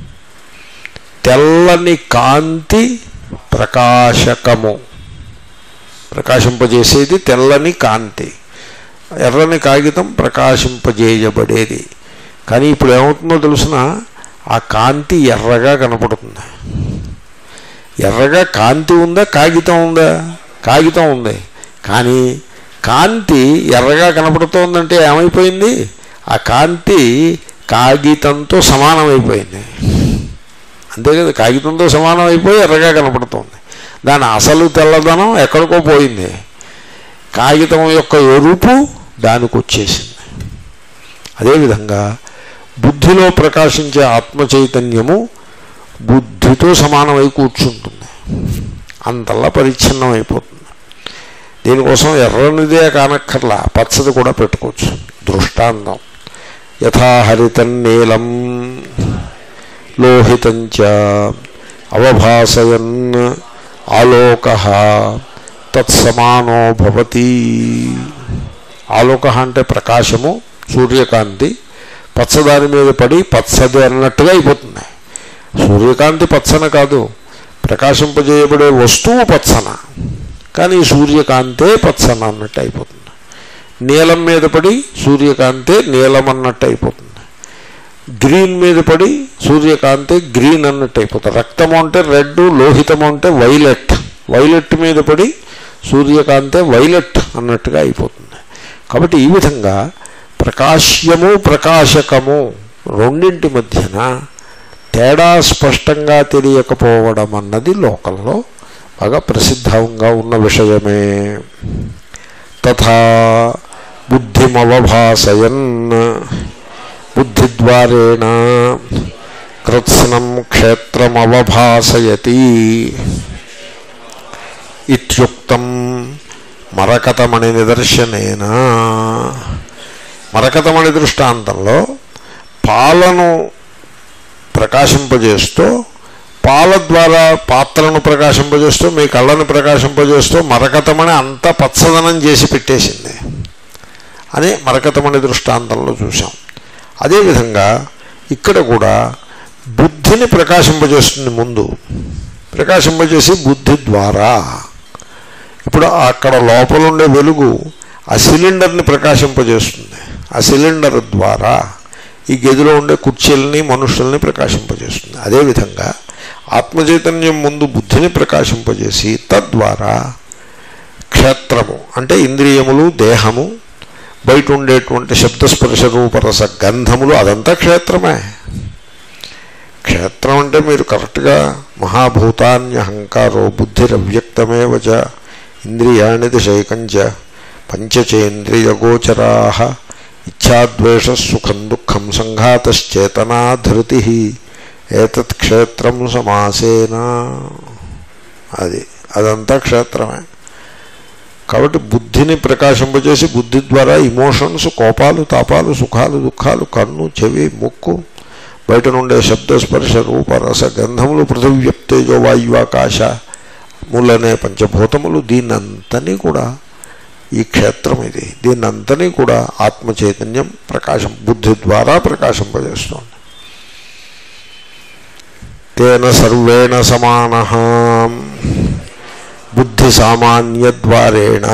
తెల్లని కాంతి ప్రకాశకము ప్రకాశింపజేసేది తెల్లని కాంతి ఎర్రని కాగితం ప్రకాశింపజేయబడేది కానీ ఇప్పుడు ఏమవుతుందో తెలుసిన ఆ కాంతి ఎర్రగా కనపడుతుంది ఎర్రగా కాంతి ఉందా కాగితం ఉందా కాగితం ఉంది కానీ కాంతి ఎర్రగా కనపడుతోందంటే ఏమైపోయింది ఆ కాంతి కాగితంతో సమానమైపోయింది అంతే కదా కాగితంతో సమానం అయిపోయి ఎర్రగా కనపడుతోంది దాని అసలు తెల్లదనం ఎక్కడికో పోయింది కాగితం యొక్క ఎరుపు దానికి వచ్చేసింది అదేవిధంగా బుద్ధిలో ప్రకాశించే ఆత్మ చైతన్యము బుద్ధితో సమానమై కూర్చుంటుంది అంతల్లా పరిచ్ఛిన్నం అయిపోతుంది దీనికోసం ఎర్రనిదే కానక్కర్లా పచ్చది కూడా పెట్టుకోవచ్చు దృష్టాంతం యథాహరితం నీలం లోహితంచ అవభాసయన్ ఆలోక తత్సమానో భవతి ఆలోక అంటే ప్రకాశము సూర్యకాంతి పచ్చదాని మీద పడి పచ్చది అన్నట్టుగా అయిపోతుంది సూర్యకాంతి పచ్చన కాదు ప్రకాశింపజేయబడే వస్తువు పచ్చన కానీ సూర్యకాంతే పచ్చన అన్నట్టు అయిపోతుంది నీలం మీద పడి సూర్యకాంతే నీలం అన్నట్టు అయిపోతుంది గ్రీన్ మీద పడి సూర్యకాంతి గ్రీన్ అన్నట్టు అయిపోతుంది రక్తము అంటే రెడ్ లోహితము అంటే వైలెట్ వైలెట్ మీద పడి సూర్యకాంతే వైలెట్ అన్నట్టుగా అయిపోతుంది కాబట్టి ఈ విధంగా ప్రకాశ్యము ప్రకాశకము రెండింటి మధ్యన తేడా స్పష్టంగా తెలియకపోవడం అన్నది లోకంలో బాగా ప్రసిద్ధంగా ఉన్న విషయమే తథా బుద్ధిమవభాసయన్ బుద్ధిద్వారేణ కృత్స్నం క్షేత్రమవభాసయతి ఇత్యుక్తం మరకతమణి నిదర్శనేన మరకతమణి దృష్టాంతంలో పాలను ప్రకాశింపజేస్తూ పాల ద్వారా పాత్రను ప్రకాశింపజేస్తూ మీ కళ్ళను ప్రకాశింపజేస్తూ మరకతమని అంత పచ్చదనం చేసి పెట్టేసింది అని మరకతమణి దృష్టాంతంలో చూసాం అదేవిధంగా ఇక్కడ కూడా బుద్ధిని ప్రకాశింపజేస్తుంది ముందు ప్రకాశింపజేసి బుద్ధి ద్వారా ఇప్పుడు అక్కడ లోపల ఉండే వెలుగు ఆ సిలిండర్ని ప్రకాశింపజేస్తుంది ఆ సిలిండర్ ద్వారా ఈ గదిలో ఉండే కుర్చీలని మనుషుల్ని ప్రకాశింపజేస్తుంది అదేవిధంగా ఆత్మచైతన్యం ముందు బుద్ధిని ప్రకాశింపజేసి తద్వారా క్షేత్రము అంటే ఇంద్రియములు దేహము బయట ఉండేటువంటి శబ్దస్పర్శ రూపరస గంధములు అదంతా క్షేత్రమే క్షేత్రం అంటే మీరు కరెక్ట్గా మహాభూతాన్యహంకారో బుద్ధిరవ్యక్తమేవచ ఇంద్రియాణి దిశైకంచ పంచచేంద్రియగోచరా ఇచ్ఛాద్వేష సుఖం దుఃఖం సంఘాతశ్చేతనా ధృతి ఏతత్ క్షేత్రం సమాసేన అది అదంతా క్షేత్రమే కాబట్టి బుద్ధిని ప్రకాశింపజేసి బుద్ధి ద్వారా ఇమోషన్స్ కోపాలు తాపాలు సుఖాలు దుఃఖాలు కన్ను చెవి ముక్కు బయట నుండే శబ్దస్పర్శ రూప రస గంధములు పృథివ్యప్తేజో వాయువాకాశ ములనే పంచభూతములు దీన్నంతని కూడా ఈ క్షేత్రం ఇది దీన్నంతని కూడా ఆత్మ చైతన్యం ప్రకాశం బుద్ధి ద్వారా ప్రకాశింపజేస్తోంది తేన సర్వేణ సమాన బుద్ధి సామాన్యద్వారేణ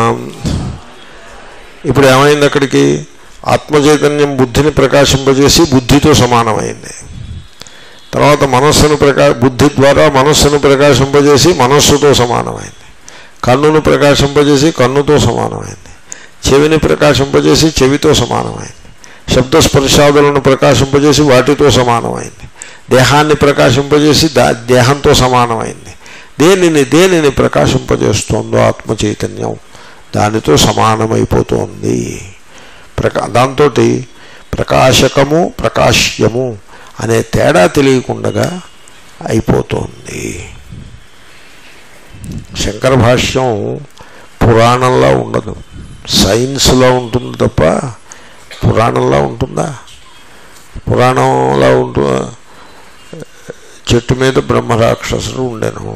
ఇప్పుడు ఏమైంది అక్కడికి ఆత్మచైతన్యం బుద్ధిని ప్రకాశింపజేసి బుద్ధితో సమానమైంది తర్వాత మనస్సును ప్రకా బుద్ధి ద్వారా మనస్సును ప్రకాశింపజేసి మనస్సుతో సమానమైంది కన్నును ప్రకాశింపజేసి కన్నుతో సమానమైంది చెవిని ప్రకాశింపజేసి చెవితో సమానమైంది శబ్దస్పర్శాదులను ప్రకాశింపజేసి వాటితో సమానమైంది దేహాన్ని ప్రకాశింపజేసి దా దేహంతో సమానమైంది దేనిని దేనిని ప్రకాశింపజేస్తోందో ఆత్మ చైతన్యం దానితో సమానమైపోతోంది ప్రకా దాంతో ప్రకాశకము ప్రకాశ్యము అనే తేడా తెలియకుండగా అయిపోతోంది శంకర భాష్యం పురాణంలా ఉండదు సైన్స్లో ఉంటుంది తప్ప పురాణంలా ఉంటుందా పురాణంలా ఉంటూ చెట్టు మీద బ్రహ్మరాక్షసుడు ఉండెను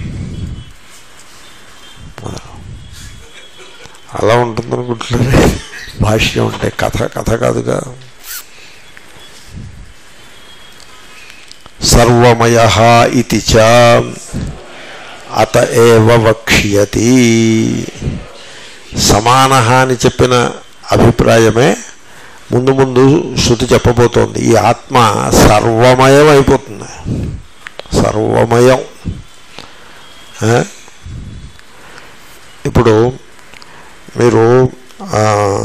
అలా ఉంటుంది అనుకుంటున్నారు భాష్యం ఉంటే కథ కథ కాదుగా సర్వమయ ఇది చ అత ఏవ వక్ష్యతి సమాన అని చెప్పిన అభిప్రాయమే ముందు ముందు శృతి చెప్పబోతోంది ఈ ఆత్మ సర్వమయం అయిపోతుంది సర్వమయం ఆ? ఇప్పుడు మీరు ఆ,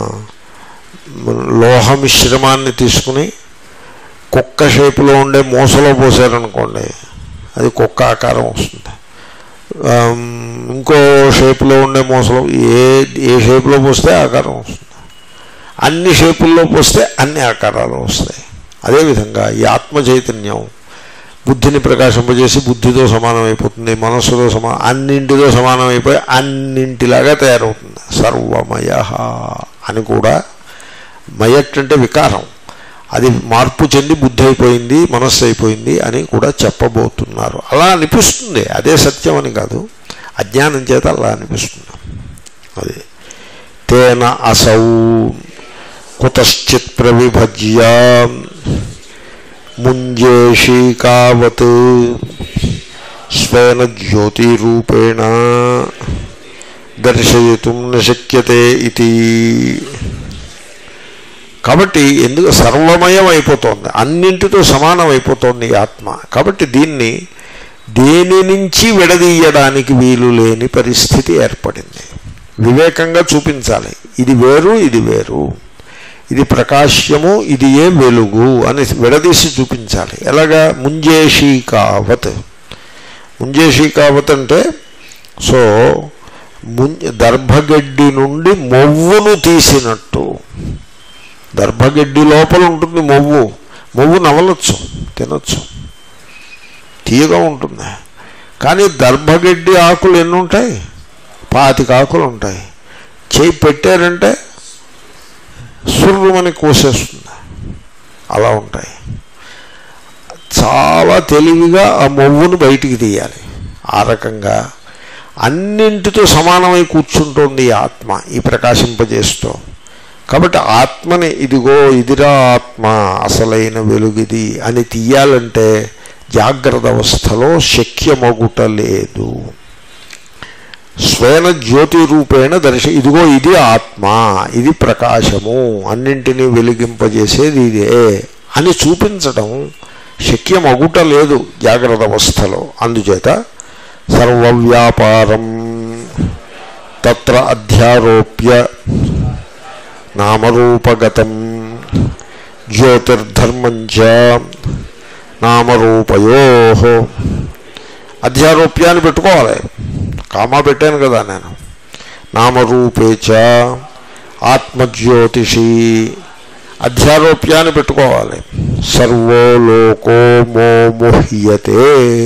లోహ మిశ్రమాన్ని తీసుకుని కుక్క షేపులో ఉండే మూసలో పోసారనుకోండి అది కుక్క ఆకారం వస్తుంది ఆమ్, ఇంకో షేపులో ఉండే మూసలో ఏ ఏ షేపులో పోస్తే ఆకారం వస్తుంది అన్ని షేపుల్లో పోస్తే అన్ని ఆకారాలు వస్తాయి అదేవిధంగా ఈ ఆత్మ చైతన్యం బుద్ధిని ప్రకాశింపజేసి బుద్ధితో సమానమైపోతుంది మనస్సుతో సమా అన్నింటితో సమానమైపోయి అన్నింటిలాగా తయారవుతుంది సర్వమయ అని కూడా మయట్ అంటే వికారం అది మార్పు చెంది బుద్ధి అయిపోయింది మనస్సు అయిపోయింది అని కూడా చెప్పబోతున్నారు అలా అనిపిస్తుంది అదే సత్యం అని కాదు అజ్ఞానం చేత అలా అనిపిస్తుంది అది తేన అసౌ కుతశ్చిత్ ప్రవిభజ్య ముంజేషీకావత్ స్వేన జ్యోతిరూపేణ దర్శయితుం నశక్యతే ఇది కాబట్టి ఎందుకు సర్వమయం అయిపోతోంది అన్నింటితో సమానం అయిపోతోంది ఈ ఆత్మ కాబట్టి దీన్ని దేని నుంచి విడదీయడానికి వీలు లేని పరిస్థితి ఏర్పడింది వివేకంగా చూపించాలి ఇది వేరు ఇది వేరు ఇది ప్రకాశ్యము ఇది ఏ వెలుగు అని విడదీసి చూపించాలి ఎలాగా ముంజేషీకావత్ ముంజేషీకావత్ అంటే సో ముం దర్భగడ్డి నుండి మొవ్వును తీసినట్టు దర్భగడ్డి లోపల ఉంటుంది మొవ్వు మొవ్వు నవలొచ్చు తినొచ్చు తీయగా ఉంటుంది కానీ దర్భగడ్డి ఆకులు ఎన్ని ఉంటాయి పాతిక ఆకులు ఉంటాయి చేయి పెట్టారంటే సుర్రుమని కోసేస్తుంది అలా ఉంటాయి చాలా తెలివిగా ఆ మొవ్వును బయటికి తీయాలి ఆ రకంగా అన్నింటితో సమానమై కూర్చుంటోంది ఈ ఆత్మ ఈ ప్రకాశింపజేస్తూ కాబట్టి ఆత్మని ఇదిగో ఇదిరా ఆత్మ అసలైన వెలుగిది అని తీయాలంటే జాగ్రత్త అవస్థలో శక్యమగుట లేదు స్వేన జ్యోతి రూపేణ దర్శ ఇదిగో ఇది ఆత్మ ఇది ప్రకాశము అన్నింటినీ వెలిగింపజేసేది ఇదే అని చూపించడం శక్యమగుట లేదు జాగ్రత్త అవస్థలో అందుచేత సర్వవ్యాపారం తత్ర అధ్యారోప్య నామరూపగతం జ్యోతిర్ధర్మంచ నామరూపయో అధ్యారోప్యాన్ని పెట్టుకోవాలి కామా పెట్టాను కదా నేను నామరూపేచ ఆత్మజ్యోతిషి అధ్యారోప్యాన్ని పెట్టుకోవాలి సర్వో లోకో మోముహ్యతే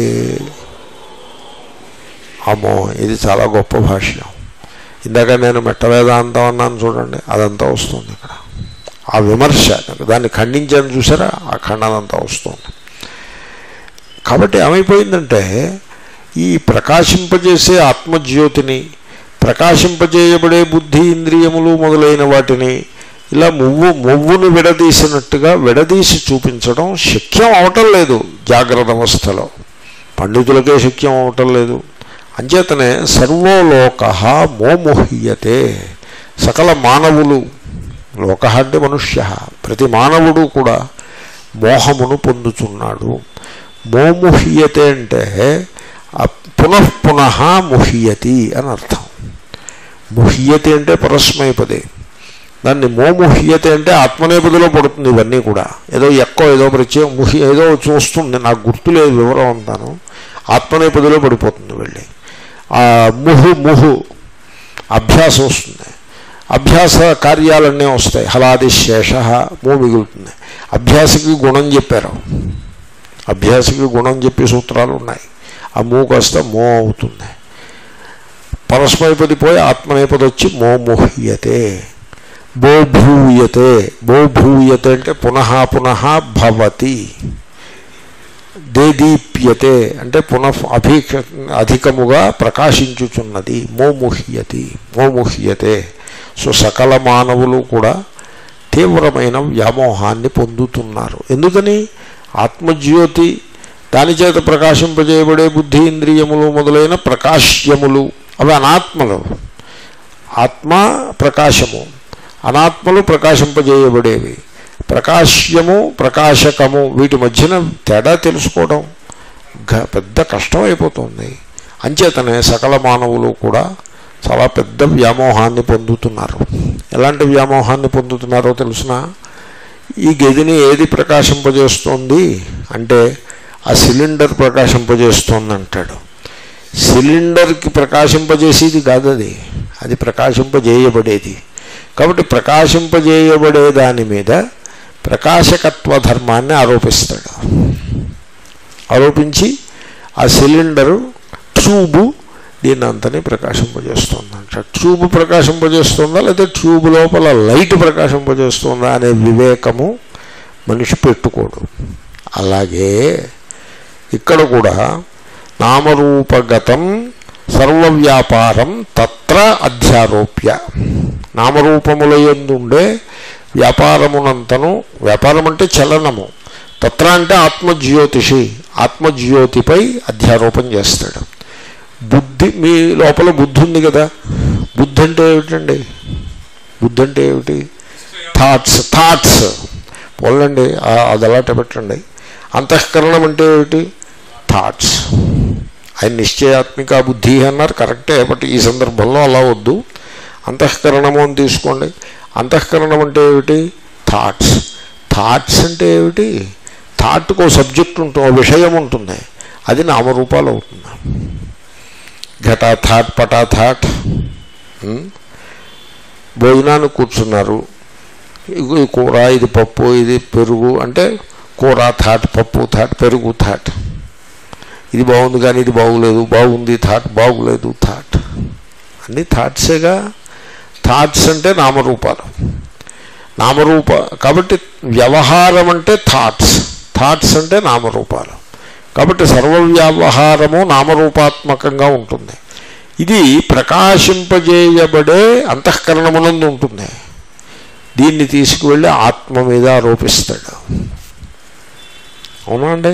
అమ్మో ఇది చాలా గొప్ప భాష్యం ఇందాక నేను మెట్ట వేదాంతం అన్నాను చూడండి అదంతా వస్తుంది ఇక్కడ ఆ విమర్శ దాన్ని ఖండించాను చూసారా ఆ ఖండనంతా వస్తుంది కాబట్టి ఏమైపోయిందంటే ఈ ప్రకాశింపజేసే ఆత్మజ్యోతిని ప్రకాశింపజేయబడే బుద్ధి ఇంద్రియములు మొదలైన వాటిని ఇలా మువ్వు మువ్వును విడదీసినట్టుగా విడదీసి చూపించడం శక్యం అవటం లేదు జాగ్రత్త అవస్థలో పండితులకే శక్యం అవటం లేదు అంచేతనే సర్వోలోక మోముహ్యతే సకల మానవులు లోక అంటే మనుష్య ప్రతి మానవుడు కూడా మోహమును పొందుతున్నాడు మోముహ్యతే అంటే పునఃపునః ముహ్యతి అని అర్థం ముహ్యతి అంటే పరస్మైపదే దాన్ని మోముహ్యత అంటే ఆత్మనేపదిలో పడుతుంది ఇవన్నీ కూడా ఏదో ఎక్కువ ఏదో ప్రత్యేక ముహి ఏదో చూస్తుంది నాకు గుర్తులేదు వివరం అంతాను ఆత్మనేపదిలో పడిపోతుంది వెళ్ళి ఆ ముహు ముహు అభ్యాసం వస్తుంది అభ్యాస కార్యాలన్నీ వస్తాయి హలాది శేష మూ మిగులుతుంది అభ్యాసకి గుణం చెప్పారు అభ్యాసకి గుణం చెప్పే సూత్రాలు ఉన్నాయి ఆ మూ కాస్త మో అవుతుంది పరస్మైపది పోయి ఆత్మనేపది వచ్చి మోముహ్యతే బోభూయతే బోభూయతే అంటే పునః పునః భవతి దేదీప్యతే అంటే పునః అభీక్ష అధికముగా ప్రకాశించుచున్నది మోముహ్యతి మోముహ్యతే సో సకల మానవులు కూడా తీవ్రమైన వ్యామోహాన్ని పొందుతున్నారు ఎందుకని ఆత్మజ్యోతి దాని చేత ప్రకాశింపజేయబడే బుద్ధి ఇంద్రియములు మొదలైన ప్రకాశ్యములు అవి అనాత్మలు ఆత్మ ప్రకాశము అనాత్మలు ప్రకాశింపజేయబడేవి ప్రకాశ్యము ప్రకాశకము వీటి మధ్యన తేడా తెలుసుకోవడం గ- పెద్ద కష్టం అయిపోతుంది అంచేతనే సకల మానవులు కూడా చాలా పెద్ద వ్యామోహాన్ని పొందుతున్నారు ఎలాంటి వ్యామోహాన్ని పొందుతున్నారో తెలుసిన ఈ గదిని ఏది ప్రకాశింపజేస్తోంది అంటే ఆ సిలిండర్ ప్రకాశింపజేస్తోంది అంటాడు సిలిండర్కి ప్రకాశింపజేసేది కాదు అది అది ప్రకాశింపజేయబడేది కాబట్టి ప్రకాశింపజేయబడే దాని మీద ప్రకాశకత్వ ధర్మాన్ని ఆరోపిస్తాడు ఆరోపించి ఆ సిలిండరు ట్యూబు దీన్ని అంతని ప్రకాశింపజేస్తుందంట ట్యూబ్ ప్రకాశింపజేస్తుందా లేదా ట్యూబ్ లోపల లైట్ ప్రకాశింపజేస్తుందా అనే వివేకము మనిషి పెట్టుకోడు అలాగే ఇక్కడ కూడా నామరూపగతం సర్వవ్యాపారం తత్ర అధ్యారోప్య నామరూపముల యందుండే వ్యాపారమునంతను వ్యాపారం అంటే చలనము తత్ర అంటే ఆత్మజ్యోతిషి ఆత్మజ్యోతిపై అధ్యారోపణ చేస్తాడు బుద్ధి మీ లోపల బుద్ధి ఉంది కదా బుద్ధి అంటే ఏమిటండి బుద్ధి అంటే ఏమిటి థాట్స్ థాట్స్ పోలండి ఆ- అది అలాంటి పెట్టండి అంతఃకరణం అంటే ఏమిటి థాట్స్ ఆయన నిశ్చయాత్మిక బుద్ధి అన్నారు కరెక్టే బట్ ఈ సందర్భంలో అలా వద్దు అంతఃకరణము అని తీసుకోండి అంతఃకరణం అంటే ఏమిటి థాట్స్ థాట్స్ అంటే ఏమిటి థాట్కు సబ్జెక్ట్ ఉంటుంది ఓ విషయం ఉంటుంది అది నామరూపాలు అవుతుంది ఘటా థాట్ పటా థాట్ ఉమ్. భోజనానికి కూర్చున్నారు ఇగో ఈ కూర ఇది పప్పు ఇది పెరుగు అంటే కూర థాట్ పప్పు థాట్ పెరుగు థాట్ ఇది బాగుంది కానీ ఇది బాగులేదు బాగుంది థాట్ బాగులేదు థాట్ అన్ని థాట్సేగా థాట్స్ అంటే నామరూపాలు నామరూప కాబట్టి వ్యవహారం అంటే థాట్స్ థాట్స్ అంటే నామరూపాలు కాబట్టి సర్వవ్యవహారము నామరూపాత్మకంగా ఉంటుంది ఇది ప్రకాశింపజేయబడే అంతఃకరణమునందు ఉంటుంది దీన్ని తీసుకువెళ్ళి ఆత్మ మీద ఆరోపిస్తాడు అవునా అండి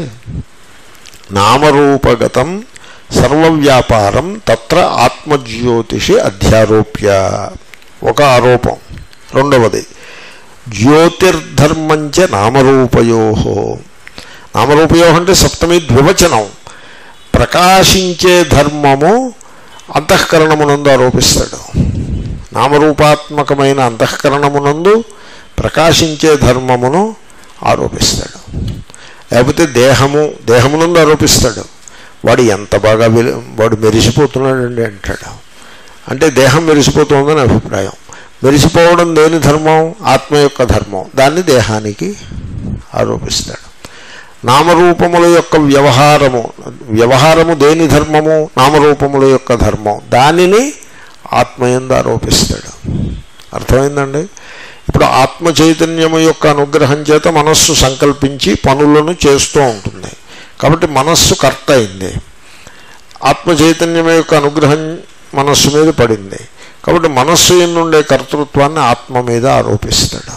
నామరూపగతం సర్వవ్యాపారం తత్ర ఆత్మజ్యోతిషి అధ్యారోప్య ఒక ఆరోపం రెండవది జ్యోతిర్ధర్మంచ నామరూపయో నామరూపయో అంటే సప్తమి ద్వివచనం ప్రకాశించే ధర్మము అంతఃకరణమునందు ఆరోపిస్తాడు నామరూపాత్మకమైన అంతఃకరణమునందు ప్రకాశించే ధర్మమును ఆరోపిస్తాడు లేకపోతే దేహము దేహమునందు ఆరోపిస్తాడు వాడు ఎంత బాగా వెలి వాడు మెరిసిపోతున్నాడండి అంటాడు అంటే దేహం మెరిసిపోతుందని అభిప్రాయం మెరిసిపోవడం దేని ధర్మం ఆత్మ యొక్క ధర్మం దాన్ని దేహానికి ఆరోపిస్తాడు నామరూపముల యొక్క వ్యవహారము వ్యవహారము దేని ధర్మము నామరూపముల యొక్క ధర్మం దానిని ఆత్మయందు ఆరోపిస్తాడు అర్థమైందండి ఇప్పుడు ఆత్మ చైతన్యము యొక్క అనుగ్రహం చేత మనస్సు సంకల్పించి పనులను చేస్తూ ఉంటుంది కాబట్టి మనస్సు కర్త అయింది ఆత్మ చైతన్యం యొక్క అనుగ్రహం మనస్సు మీద పడింది కాబట్టి మనస్సు ఎన్నుండే కర్తృత్వాన్ని ఆత్మ మీద ఆరోపిస్తాడు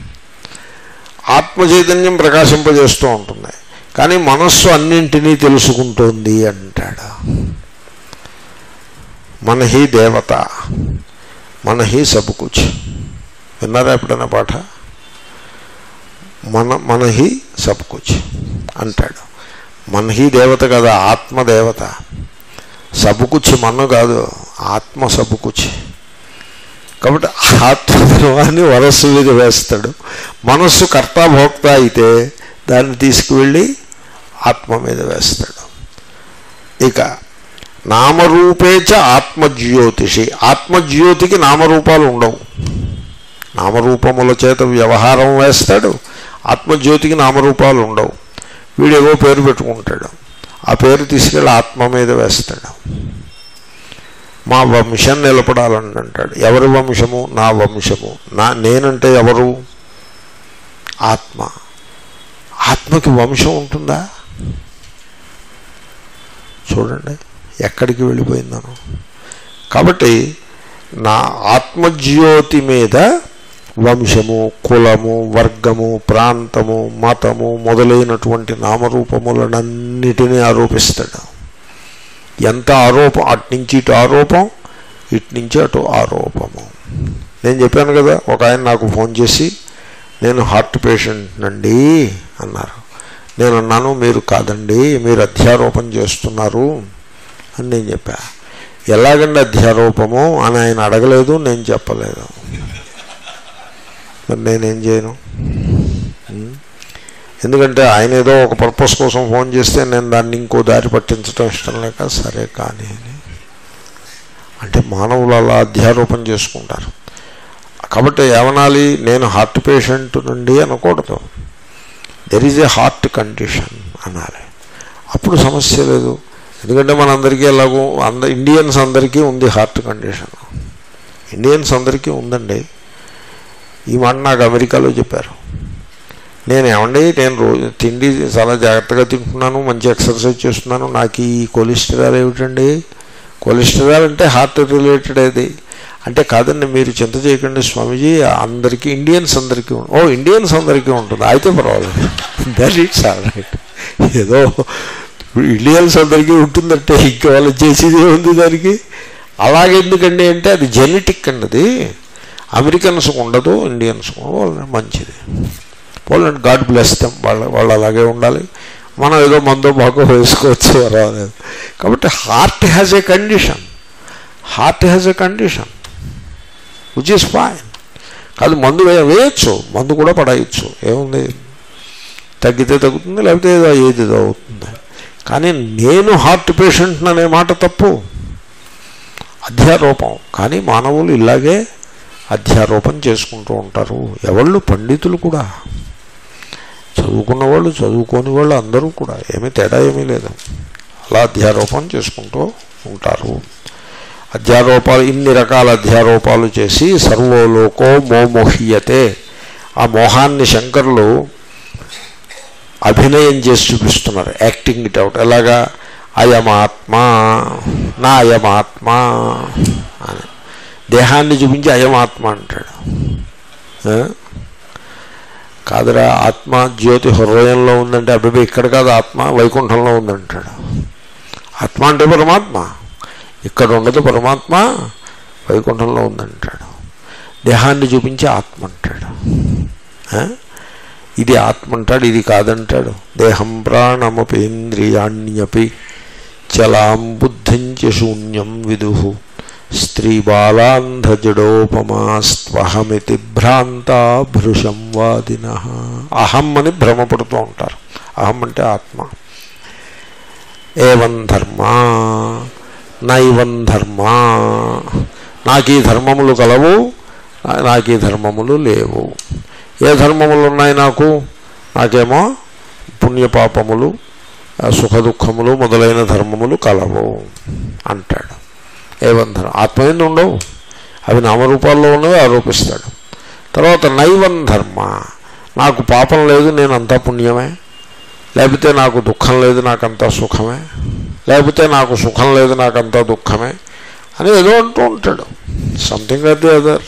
ఆత్మ చైతన్యం ప్రకాశింపజేస్తూ ఉంటుంది కానీ మనస్సు అన్నింటినీ తెలుసుకుంటోంది అంటాడు మన హీ దేవత మన హీ సబ్ కుచ్ విన్నారా ఎప్పుడైనా పాఠ మన మన హీ సబ్ కుచ్ అంటాడు మన హీ దేవత కదా ఆత్మ దేవత సబుకుచి మన్ను కాదు ఆత్మ సబుకుచి కాబట్టి ఆత్మధర్మాన్ని వరస్సు మీద వేస్తాడు మనస్సు కర్తాభోక్త అయితే దాన్ని తీసుకువెళ్ళి ఆత్మ మీద వేస్తాడు ఇక నామరూపేచ ఆత్మజ్యోతిషి ఆత్మజ్యోతికి నామరూపాలు ఉండవు నామరూపముల చేత వ్యవహారం వేస్తాడు ఆత్మజ్యోతికి నామరూపాలు ఉండవు వీడేవో పేరు పెట్టుకుంటాడు ఆ పేరు తీసుకెళ్ళి ఆత్మ మీద వేస్తాడు మా వంశం నిలబడాలని అంటాడు ఎవరి వంశము నా వంశము నా నేనంటే ఎవరు ఆత్మ ఆత్మకి వంశం ఉంటుందా చూడండి ఎక్కడికి వెళ్ళిపోయిందను కాబట్టి నా ఆత్మజ్యోతి మీద వంశము కులము వర్గము ప్రాంతము మతము మొదలైనటువంటి నామరూపములనన్నిటినీ ఆరోపిస్తాడు ఎంత ఆరోపం అట్నుంచి ఇటు ఆరోపం ఇట్నుంచి అటు ఆరోపము నేను చెప్పాను కదా ఒక ఆయన నాకు ఫోన్ చేసి నేను హార్ట్ పేషెంట్ నండి అన్నారు నేను అన్నాను మీరు కాదండి మీరు అధ్యారోపణ చేస్తున్నారు అని నేను చెప్పా ఎలాగండి అధ్యారోపము అని ఆయన అడగలేదు నేను చెప్పలేదు మరి నేనేం చేయను ఉం? ఎందుకంటే ఆయన ఏదో ఒక పర్పస్ కోసం ఫోన్ చేస్తే నేను దాన్ని ఇంకో దారి పట్టించడం ఇష్టం లేక సరే కానీ అని అంటే మానవులు అలా అధ్యారోపణ చేసుకుంటారు కాబట్టి ఏమనాలి నేను హార్ట్ పేషెంట్ నుండి అనకూడదు there is a heart condition అనాలి అప్పుడు సమస్య లేదు ఎందుకంటే మనందరికీ ఎలాగో అంద ఇండియన్స్ అందరికీ ఉంది హార్ట్ కండిషన్ ఇండియన్స్ అందరికీ ఉందండి ఈ మాట నాకు అమెరికాలో చెప్పారు నేను ఏమండి నేను రోజు తిండి చాలా జాగ్రత్తగా తింటున్నాను మంచి ఎక్సర్సైజ్ చేస్తున్నాను నాకు ఈ కొలెస్ట్రాల్ ఏమిటండి కొలెస్ట్రాల్ అంటే హార్ట్ రిలేటెడ్ అది అంటే కాదండి మీరు చింత చేయకండి స్వామీజీ అందరికీ ఇండియన్స్ అందరికీ ఉం- ఓ ఇండియన్స్ అందరికీ ఉంటుంది అయితే పర్వాలేదు దట్ ఇట్స్ ఆల్ రైట్ ఏదో ఇండియన్స్ అందరికీ ఉంటుందంటే ఇంకా వాళ్ళు చేసేది ఏముంది దానికి అలాగెందుకండి అంటే అది జెనెటిక్ అండి అది అమెరికన్స్ ఉండదు ఇండియన్స్ వాళ్ళ మంచిది వాళ్ళని గాడ్ బ్లెస్ దెమ్ వాళ్ళ వాళ్ళు అలాగే ఉండాలి మనం ఏదో మందో బాగో వేసుకోవచ్చు రాలేదు కాబట్టి heart has a condition heart has a condition which is fine కాదు మందు వే- వేయచ్చు మందు కూడా పడేయచ్చు ఏముంది తగ్గితే తగ్గుతుంది లేకపోతే ఏదో ఏది ఏదో అవుతుంది కానీ నేను హార్ట్ పేషెంట్ అనే మాట తప్పు అధ్యారోపం కానీ మానవులు ఇలాగే అధ్యారోపణ చేసుకుంటూ ఉంటారు ఎవళ్ళు పండితులు కూడా చదువుకున్న వాళ్ళు చదువుకోని వాళ్ళు అందరూ కూడా ఏమీ తేడా ఏమీ లేదు అలా అధ్యారోపణ చేసుకుంటూ ఉంటారు అధ్యారోపాలు ఇన్ని రకాల అధ్యారోపాలు చేసి సర్వోలోకో మోమోహ్యతే ఆ మోహాన్ని శంకరులు అభినయం చేసి చూపిస్తున్నారు యాక్టింగ్ ఇట్ అవుట్ ఎలాగా అయమాత్మా నా అయమాత్మా అని దేహాన్ని చూపించి అయమాత్మ అంటాడు ఆ? కాదురా ఆత్మ జ్యోతి హృదయంలో ఉందంటే అబ్బాయి ఇక్కడ కాదు ఆత్మ వైకుంఠంలో ఉందంటాడు ఆత్మ అంటే పరమాత్మ ఇక్కడ ఉండదు పరమాత్మ వైకుంఠంలో ఉందంటాడు దేహాన్ని చూపించి ఆత్మ అంటాడు ఆ? ఇది ఆత్మ అంటాడు ఇది కాదంటాడు దేహం ప్రాణమపేంద్రియాణ్యపి చలాం బుద్ధిం చ శూన్యం విదు స్త్రీ బాలాంధజడోపమాస్త్వహమితి భ్రాంతా భృశం వాదిన అహం అని భ్రమపడుతూ ఉంటారు అహం అంటే ఆత్మ ఏవం ధర్మ నైవం ధర్మ నాకు ఈ ధర్మములు కలవు నాకు ఈ ధర్మములు లేవు ఏ ధర్మములు ఉన్నాయి నాకు నాకేమో పుణ్యపాపములు ఆ, సుఖ దుఃఖములు మొదలైన ధర్మములు కలవు అంటాడు ఏవం ధర్మ ఆత్మయందు ఉండవు అవి నామరూపాల్లో ఉన్నవి ఆరోపిస్తాడు తర్వాత నైవం ధర్మ నాకు పాపం లేదు నేను అంతా పుణ్యమే లేకపోతే నాకు దుఃఖం లేదు నాకంతా సుఖమే లేకపోతే నాకు సుఖం లేదు నాకంతా దుఃఖమే అని ఏదో అంటూ ఉంటాడు సంథింగ్ అది అదర్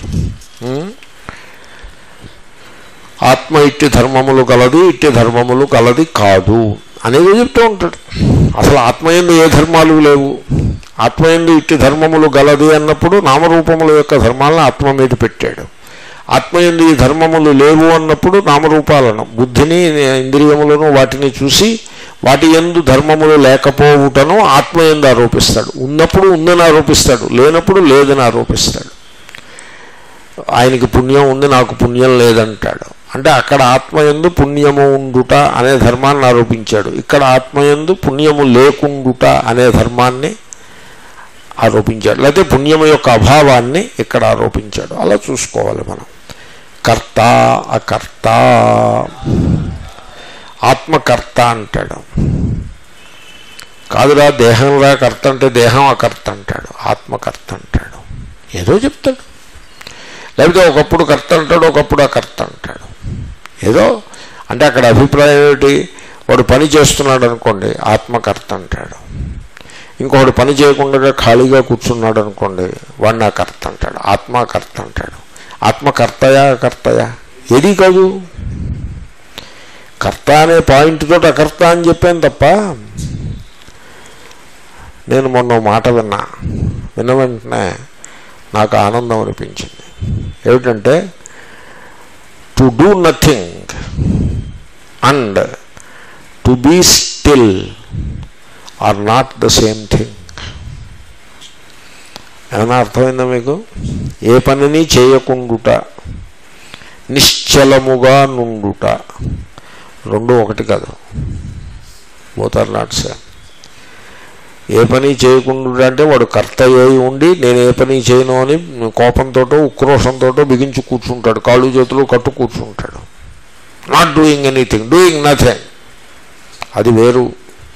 ఆత్మ ఇట్టి ధర్మములు కలది ఇట్టి ధర్మములు కలది కాదు అనేది చెప్తూ ఉంటాడు అసలు ఆత్మయందు ఏ ధర్మాలు లేవు ఆత్మయందు ఇట్టి ధర్మములు గలది అన్నప్పుడు నామరూపముల యొక్క ధర్మాలను ఆత్మ మీద పెట్టాడు ఆత్మయందు ఈ ధర్మములు లేవు అన్నప్పుడు నామరూపాలను బుద్ధిని ఇంద్రియములను వాటిని చూసి వాటి ఎందు ధర్మములు లేకపోవుటను ఆత్మయందు ఆరోపిస్తాడు ఉన్నప్పుడు ఉందని ఆరోపిస్తాడు లేనప్పుడు లేదని ఆరోపిస్తాడు ఆయనకి పుణ్యం ఉంది నాకు పుణ్యం లేదంటాడు అంటే అక్కడ ఆత్మయందు పుణ్యము ఉండుట అనే ధర్మాన్ని ఆరోపించాడు ఇక్కడ ఆత్మయందు పుణ్యము లేకుండుట అనే ధర్మాన్ని ఆరోపించాడు లేకపోతే పుణ్యము యొక్క అభావాన్ని ఇక్కడ ఆరోపించాడు అలా చూసుకోవాలి మనం కర్త అకర్త ఆత్మకర్త అంటాడు కాదురా దేహంరా కర్త అంటే దేహం అకర్త అంటాడు ఆత్మకర్త అంటాడు ఏదో చెప్తాడు లేకపోతే ఒకప్పుడు కర్త అంటాడు ఒకప్పుడు అకర్త అంటాడు ఏదో అంటే అక్కడ అభిప్రాయం ఏమిటి వాడు పని చేస్తున్నాడు అనుకోండి ఆత్మకర్త అంటాడు ఇంకొకటి పని చేయకుండా ఖాళీగా కూర్చున్నాడు అనుకోండి వాడిని అకర్త అంటాడు ఆత్మకర్త అంటాడు ఆత్మకర్తయా అకర్తయా ఏది కాదు కర్త అనే పాయింట్ తోటి అకర్త అని చెప్పాను తప్ప నేను మొన్న ఓ మాట విన్నా విన్న వెంటనే నాకు ఆనందం అనిపించింది ఏమిటంటే to do nothing and to be still are not the same thing ఏమైనా అర్థమైందా మీకు ఏ పనిని చేయకుండుట నిశ్చలముగా నుండుట రెండు ఒకటి కాదు బోత్ ఆర్ నాట్ సేమ్ ఏ పని చేయకుండా అంటే వాడు కర్త అయి ఉండి నేను ఏ పని చేయను అని కోపంతో ఉక్రోషంతో బిగించి కూర్చుంటాడు కాళ్ళు చేతులు కట్టు కూర్చుంటాడు not doing anything doing nothing అది వేరు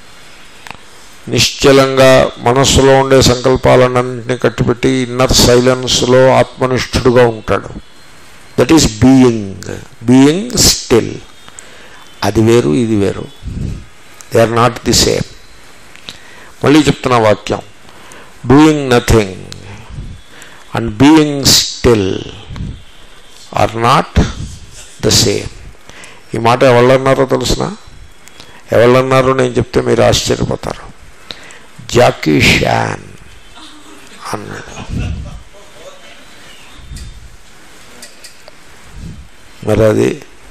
నిశ్చలంగా మనస్సులో ఉండే సంకల్పాలన్నింటినీ కట్టిపెట్టి ఇన్నర్ సైలెన్స్లో ఆత్మనిష్ఠుడుగా ఉంటాడు that is being being still అది వేరు ఇది వేరు they are not the same మళ్ళీ చెప్తున్న వాక్యం doing nothing and being still are not the same ఈ మాట ఎవళ్ళన్నారో తెలుసిన ఎవళ్ళన్నారో నేను చెప్తే మీరు ఆశ్చర్యపోతారు జాకీ షాన్ అన్నాడు మరి అది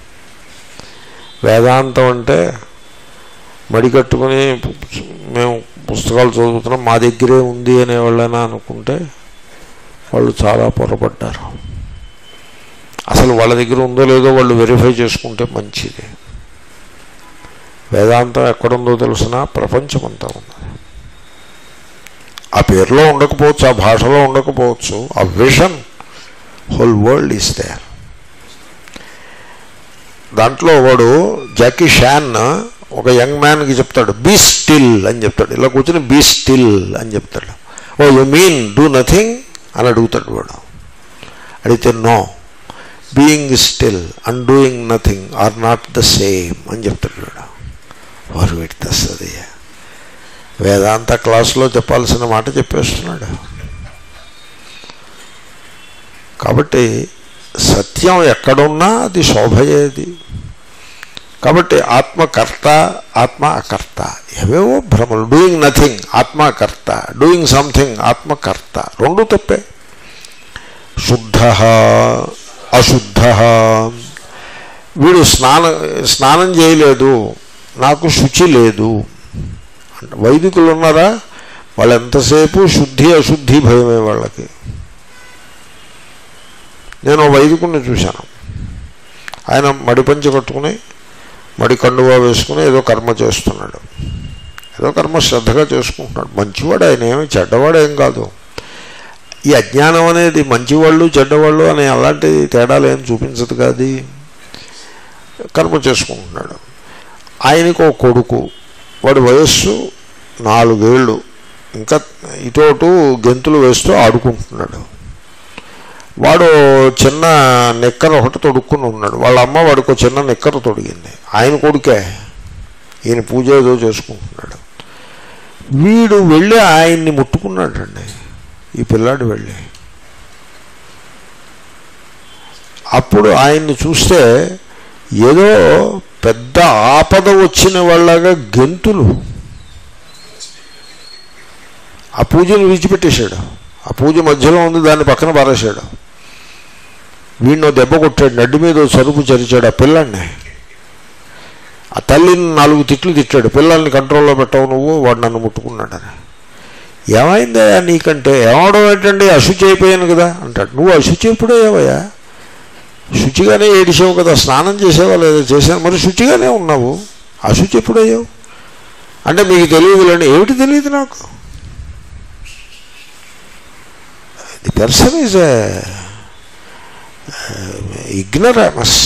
వేదాంతం అంటే మడి కట్టుకుని మేము పుస్తకాలు చదువుతున్నాం మా దగ్గరే ఉంది అనే వాళ్ళైనా అనుకుంటే వాళ్ళు చాలా పొరపడ్డారు అసలు వాళ్ళ దగ్గర ఉందో లేదో వాళ్ళు వెరిఫై చేసుకుంటే మంచిది వేదాంతం ఎక్కడుందో తెలిసినా ప్రపంచమంతా ఉంది ఆ పేరులో ఉండకపోవచ్చు ఆ భాషలో ఉండకపోవచ్చు ఆ vision whole world is there దాంట్లో వాడు జాకీ షాన్ ఒక యంగ్ మ్యాన్కి చెప్తాడు బీ స్టిల్ అని చెప్తాడు ఇలా కూర్చొని బీ స్టిల్ అని చెప్తాడు oh you mean do nothing అని అడుగుతాడు వాడు అడిగితే no being still and doing nothing are not the same అని చెప్తాడు వాడు వారు పెడుతుంది వేదాంత క్లాసులో చెప్పాల్సిన మాట చెప్పేస్తున్నాడు కాబట్టి సత్యం ఎక్కడున్నా అది శోభయేది కాబట్టి ఆత్మకర్త ఆత్మ అకర్త ఏవేవో భ్రమలు డూయింగ్ నథింగ్ ఆత్మకర్త డూయింగ్ సంథింగ్ ఆత్మకర్త రెండు తప్పే శుద్ధ అశుద్ధ వీడు స్నానం స్నానం చేయలేదు నాకు శుచి లేదు అంటే వైదికులు ఉన్నారా వాళ్ళు ఎంతసేపు శుద్ధి అశుద్ధి భయమే వాళ్ళకి నేను ఓ వైదికుడిని చూశాను ఆయన మడి పంచి కట్టుకుని మడి కండువా వేసుకుని ఏదో కర్మ చేస్తున్నాడు ఏదో కర్మ శ్రద్ధగా చేసుకుంటున్నాడు మంచివాడు ఆయన ఏమి చెడ్డవాడు ఏం కాదు ఈ అజ్ఞానం అనేది మంచివాళ్ళు చెడ్డవాళ్ళు అనే అలాంటి తేడాలు ఏం చూపించదు కాదు కర్మ చేసుకుంటున్నాడు ఆయనకు ఒక కొడుకు వాడి వయస్సు నాలుగేళ్ళు ఇంకా ఇటోటు గెంతులు వేస్తూ ఆడుకుంటున్నాడు వాడు చిన్న నిక్కర ఒకటి తొడుక్కుని ఉన్నాడు వాళ్ళ అమ్మ వాడికి ఒక చిన్న నిక్కర తొడిగింది ఆయన కొడుకే ఈయన పూజ ఏదో చేసుకుంటున్నాడు వీడు వెళ్ళి ఆయన్ని ముట్టుకున్నాడండి ఈ పిల్లాడు వెళ్ళి అప్పుడు ఆయన్ని చూస్తే ఏదో పెద్ద ఆపద వచ్చిన వాళ్ళగా గెంతులు ఆ పూజను విడిచిపెట్టేశాడు ఆ పూజ మధ్యలో ఉంది దాన్ని పక్కన పారేశాడు వీడినో దెబ్బ కొట్టాడు నడ్డి మీద ఓ సరుపు చరిచాడు ఆ పిల్లాన్ని ఆ తల్లిని నాలుగు తిట్లు తిట్టాడు పిల్లల్ని కంట్రోల్లో పెట్టవు నువ్వు వాడు నన్ను ముట్టుకున్నాడని ఏమైందయ్యా నీకంటే ఏమవడం ఏంటండి అశుచి అయిపోయాను కదా అంటాడు నువ్వు అశుచి ఎప్పుడయ్యావయ్యా శుచిగానే ఏడిసావు కదా స్నానం చేసేవా లేదా చేసావు మరి శుచిగానే ఉన్నావు అశుచి ఎప్పుడయ్యావు అంటే మీకు తెలియదులేండి ఏమిటి తెలియదు నాకు ది పర్సన్ ఈజ్ ఇగ్నరామస్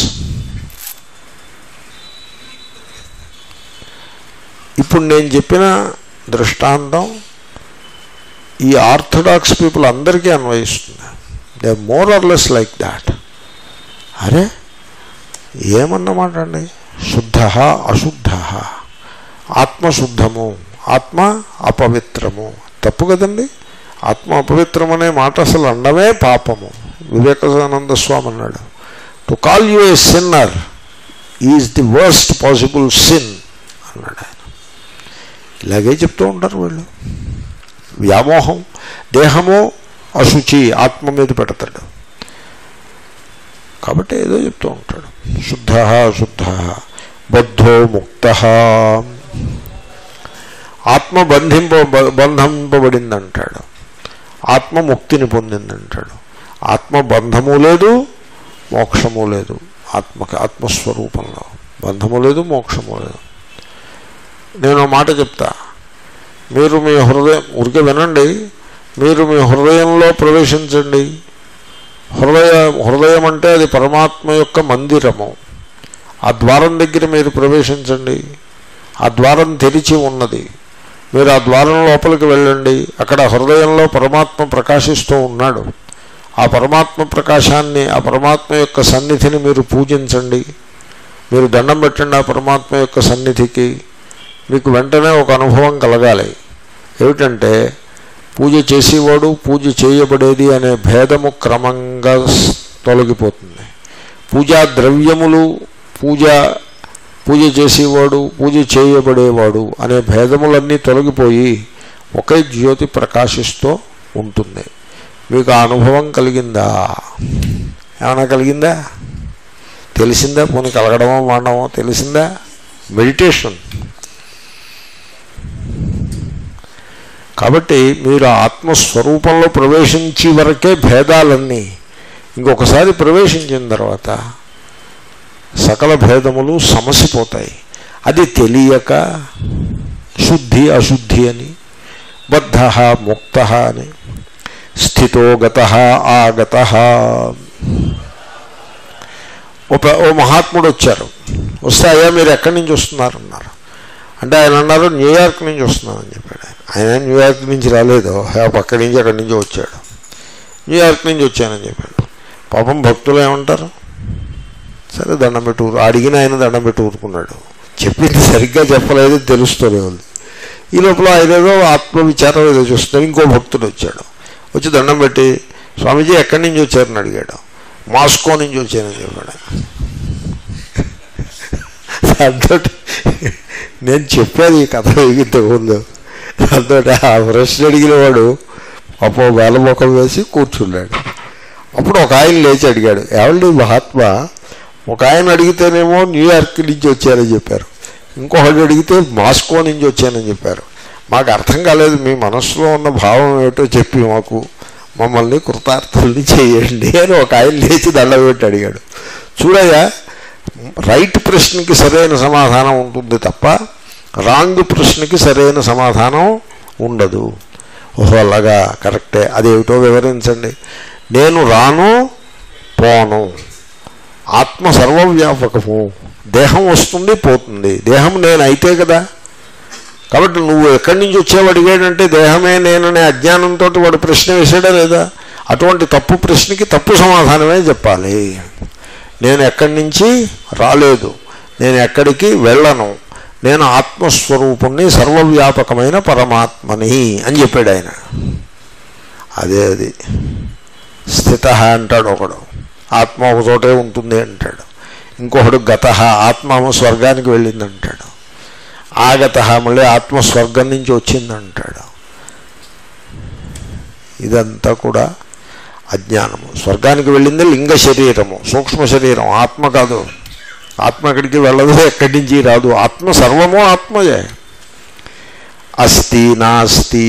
ఇప్పుడు నేను చెప్పిన దృష్టాంతం ఈ ఆర్థడాక్స్ పీపుల్ అందరికీ అన్వయిస్తుంది they more or less like that అరే ఏమన్నమాట అండి శుద్ధ అశుద్ధ ఆత్మ శుద్ధము ఆత్మ అపవిత్రము తప్పు కదండి ఆత్మ అపవిత్రం అనే మాట అసలు అండమే పాపము వివేకానంద స్వామి అన్నాడు to call you a sinner is the worst possible sin అన్నాడు ఆయన ఇలాగే చెప్తూ ఉంటారు వీళ్ళు వ్యామోహం దేహము అశుచి ఆత్మ మీద పెడతాడు కాబట్టి ఏదో చెప్తూ ఉంటాడు శుద్ధ అశుద్ధ బద్ధో ముక్త ఆత్మ బంధింప బంధింపబడిందంటాడు ఆత్మ ముక్తిని పొందిందంటాడు ఆత్మ బంధము లేదు మోక్షము లేదు ఆత్మకి ఆత్మస్వరూపంలో బంధము లేదు మోక్షము లేదు నేను ఒక మాట చెప్తా మీరు మీ హృదయం ఉరికే వినండి మీరు మీ హృదయంలో ప్రవేశించండి హృదయ హృదయం అంటే అది పరమాత్మ యొక్క మందిరము ఆ ద్వారం దగ్గర మీరు ప్రవేశించండి ఆ ద్వారం తెరిచి ఉన్నది మీరు ఆ ద్వారం లోపలికి వెళ్ళండి అక్కడ హృదయంలో పరమాత్మ ప్రకాశిస్తూ ఉన్నాడు ఆ పరమాత్మ ప్రకాశాన్ని ఆ పరమాత్మ యొక్క సన్నిధిని మీరు పూజించండి మీరు దండం పెట్టండి ఆ పరమాత్మ యొక్క సన్నిధికి మీకు వెంటనే ఒక అనుభవం కలగాలి ఏమిటంటే పూజ చేసేవాడు పూజ చేయబడేది అనే భేదము క్రమంగా స్- తొలగిపోతుంది పూజా ద్రవ్యములు పూజ పూజ చేసేవాడు పూజ చేయబడేవాడు అనే భేదములన్నీ తొలగిపోయి ఒకే జ్యోతి ప్రకాశిస్తూ ఉంటుంది మీకు ఆ అనుభవం కలిగిందా ఏమైనా కలిగిందా తెలిసిందా పోనీ కలగడమో మాడమో తెలిసిందా మెడిటేషన్ కాబట్టి మీరు ఆత్మస్వరూపంలో ప్రవేశించే వరకే భేదాలన్నీ ఇంకొకసారి ప్రవేశించిన తర్వాత సకల భేదములు సమసిపోతాయి అది తెలియక శుద్ధి అశుద్ధి అని బద్ధ ముక్త అని స్థితో గత ఆగత ఒక ఓ మహాత్ముడు వచ్చారు వస్తే అయ్యా మీరు ఎక్కడి నుంచి వస్తున్నారన్నారు అంటే ఆయన అన్నారు న్యూయార్క్ నుంచి వస్తున్నానని చెప్పాడు ఆయన. ఆయన న్యూయార్క్ నుంచి రాలేదు ఆ పక్క నుంచి అక్కడి నుంచి వచ్చాడు న్యూయార్క్ నుంచి వచ్చానని చెప్పాడు పాపం భక్తులు ఏమంటారు సరే దండం పెట్టి ఊరు అడిగిన ఆయన దండం పెట్టి ఊరుకున్నాడు చెప్పింది సరిగ్గా చెప్పలేదు తెలుస్తూనే ఉంది ఈ లోపల ఆయన ఏదో ఆత్మవిచారం ఏదో చూస్తున్నాడు ఇంకో భక్తుడు వచ్చాడు వచ్చి దండం పెట్టి స్వామీజీ ఎక్కడి నుంచి వచ్చారని అడిగాడు మాస్కో నుంచి వచ్చానని చెప్పాడు దాంతో నేను చెప్పేది ఈ కథ ఇంతకుముందు దాంతో ఆ ప్రశ్న అడిగిన వాడు పాప వేలముఖం వేసి కూర్చున్నాడు అప్పుడు ఒక ఆయన లేచి అడిగాడు ఏమండి మహాత్మా ఒక ఆయన అడిగితేనేమో న్యూయార్క్ నుంచి వచ్చారని చెప్పారు ఇంకొకటి అడిగితే మాస్కో నుంచి వచ్చానని చెప్పారు మాకు అర్థం కాలేదు మీ మనస్సులో ఉన్న భావం ఏమిటో చెప్పి మాకు మమ్మల్ని కృతార్థుల్ని చేయండి అని ఒక ఆయన లేచి దండం పెట్టి అడిగాడు చూడయ్యా రైట్ ప్రశ్నకి సరైన సమాధానం ఉంటుంది తప్ప రాంగ్ ప్రశ్నకి సరైన సమాధానం ఉండదు ఓహో అలాగా కరెక్టే అదేమిటో వివరించండి నేను రాను పోను ఆత్మ సర్వవ్యాపకము దేహం వస్తుంది పోతుంది దేహం నేను అయితే కదా కాబట్టి నువ్వు ఎక్కడి నుంచి వచ్చావు అడిగాడంటే దేహమే నేననే అజ్ఞానంతో వాడు ప్రశ్న వేసాడా లేదా అటువంటి తప్పు ప్రశ్నకి తప్పు సమాధానమే చెప్పాలి నేను ఎక్కడి నుంచి రాలేదు నేను ఎక్కడికి వెళ్ళను నేను ఆత్మస్వరూపుణ్ణి సర్వవ్యాపకమైన పరమాత్మని అని చెప్పాడు ఆయన అదే అది స్థిత అంటాడు ఒకడు ఆత్మ ఒక చోటే ఉంటుంది అంటాడు ఇంకొకడు గత ఆత్మ స్వర్గానికి వెళ్ళింది అంటాడు ఆగత మళ్ళీ ఆత్మ స్వర్గం నుంచి వచ్చిందంటాడు ఇదంతా కూడా అజ్ఞానము స్వర్గానికి వెళ్ళింది లింగ శరీరము సూక్ష్మ శరీరం ఆత్మ కాదు ఆత్మ ఎక్కడికి వెళ్ళదు ఎక్కడి నుంచి రాదు ఆత్మ సర్వము ఆత్మయే అస్తి నాస్తి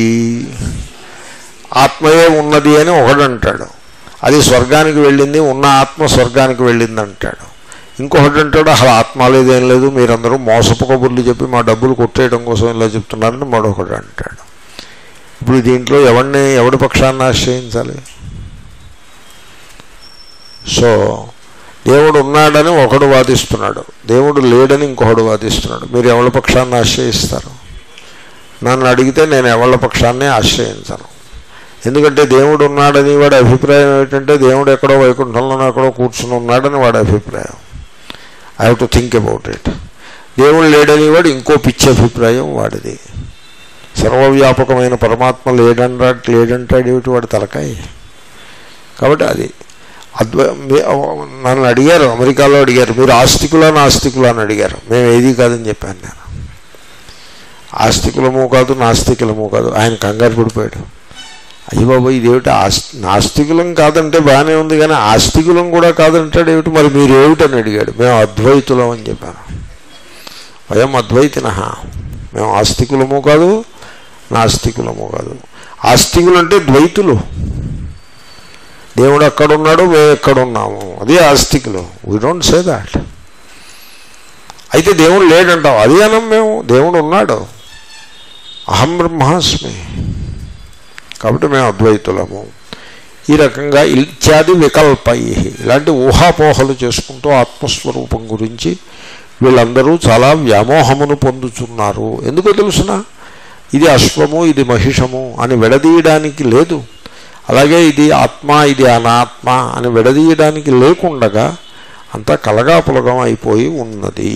ఆత్మయే ఉన్నది అని ఒకడు అంటాడు అది స్వర్గానికి వెళ్ళింది ఉన్న ఆత్మ స్వర్గానికి వెళ్ళింది అంటాడు ఇంకొకటి అంటాడు అసలు ఆత్మ లేదేం లేదు మీరందరూ మోసపు కబుర్లు చెప్పి మా డబ్బులు కొట్టేయడం కోసం ఇలా చెప్తున్నారని మరొకడు అంటాడు ఇప్పుడు దీంట్లో ఎవరిని ఎవడి పక్షాన్ని ఆశ్రయించాలి సో దేవుడు ఉన్నాడని ఒకడు వాదిస్తున్నాడు దేవుడు లేడని ఇంకొకడు వాదిస్తున్నాడు మీరు ఎవరి పక్షాన్ని ఆశ్రయిస్తారు నన్ను అడిగితే నేను ఎవళ్ళ పక్షాన్ని ఆశ్రయించను ఎందుకంటే దేవుడు ఉన్నాడని వాడి అభిప్రాయం ఏమిటంటే దేవుడు ఎక్కడో వైకుంఠంలోనో ఎక్కడో కూర్చుని ఉన్నాడని వాడి అభిప్రాయం I have to think about it దేవుడు లేడని వాడు ఇంకో పిచ్చి అభిప్రాయం వాడిది సర్వవ్యాపకమైన పరమాత్మ లేడంటా లేడంటాడు ఏమిటి వాడి తలకాయ కాబట్టి అది అద్వై మీ- నన్ను అడిగారు అమెరికాలో అడిగారు మీరు ఆస్తికులా నాస్తికులా అని అడిగారు మేము ఏది కాదని చెప్పాను నేను ఆస్తికులము కాదు నాస్తికులము కాదు ఆయన కంగారు పడిపోయాడు అయ్యి బాబు ఇదేమిటి ఆస్ నాస్తికులం కాదంటే బాగానే ఉంది కానీ ఆస్తికులం కూడా కాదంటాడు ఏమిటి మరి మీరు ఏమిటని అడిగాడు మేము అద్వైతులం అని చెప్పాను వయం అద్వైతిన మేము ఆస్తికులము కాదు నాస్తికులము కాదు ఆస్తికులు అంటే ద్వైతులు దేవుడు ఎక్కడున్నాడు మేము ఎక్కడున్నాము అదే ఆస్తికులు వీ డోంట్ సే దాట్ అయితే దేవుడు లేడంటాం అది అనం మేము దేవుడు ఉన్నాడు అహం బ్రహ్మాస్మి కాబట్టి మేము అద్వైతులము ఈ రకంగా ఇత్యాది వికల్పై ఇలాంటి ఊహాపోహలు చేసుకుంటూ ఆత్మస్వరూపం గురించి వీళ్ళందరూ చాలా వ్యామోహమును పొందుతున్నారు ఎందుకో తెలుసిన ఇది అశ్వము ఇది మహిషము అని విడదీయడానికి లేదు అలాగే ఇది ఆత్మ ఇది అనాత్మ అని విడదీయడానికి లేకుండగా అంతా కలగాపులగం అయిపోయి ఉన్నది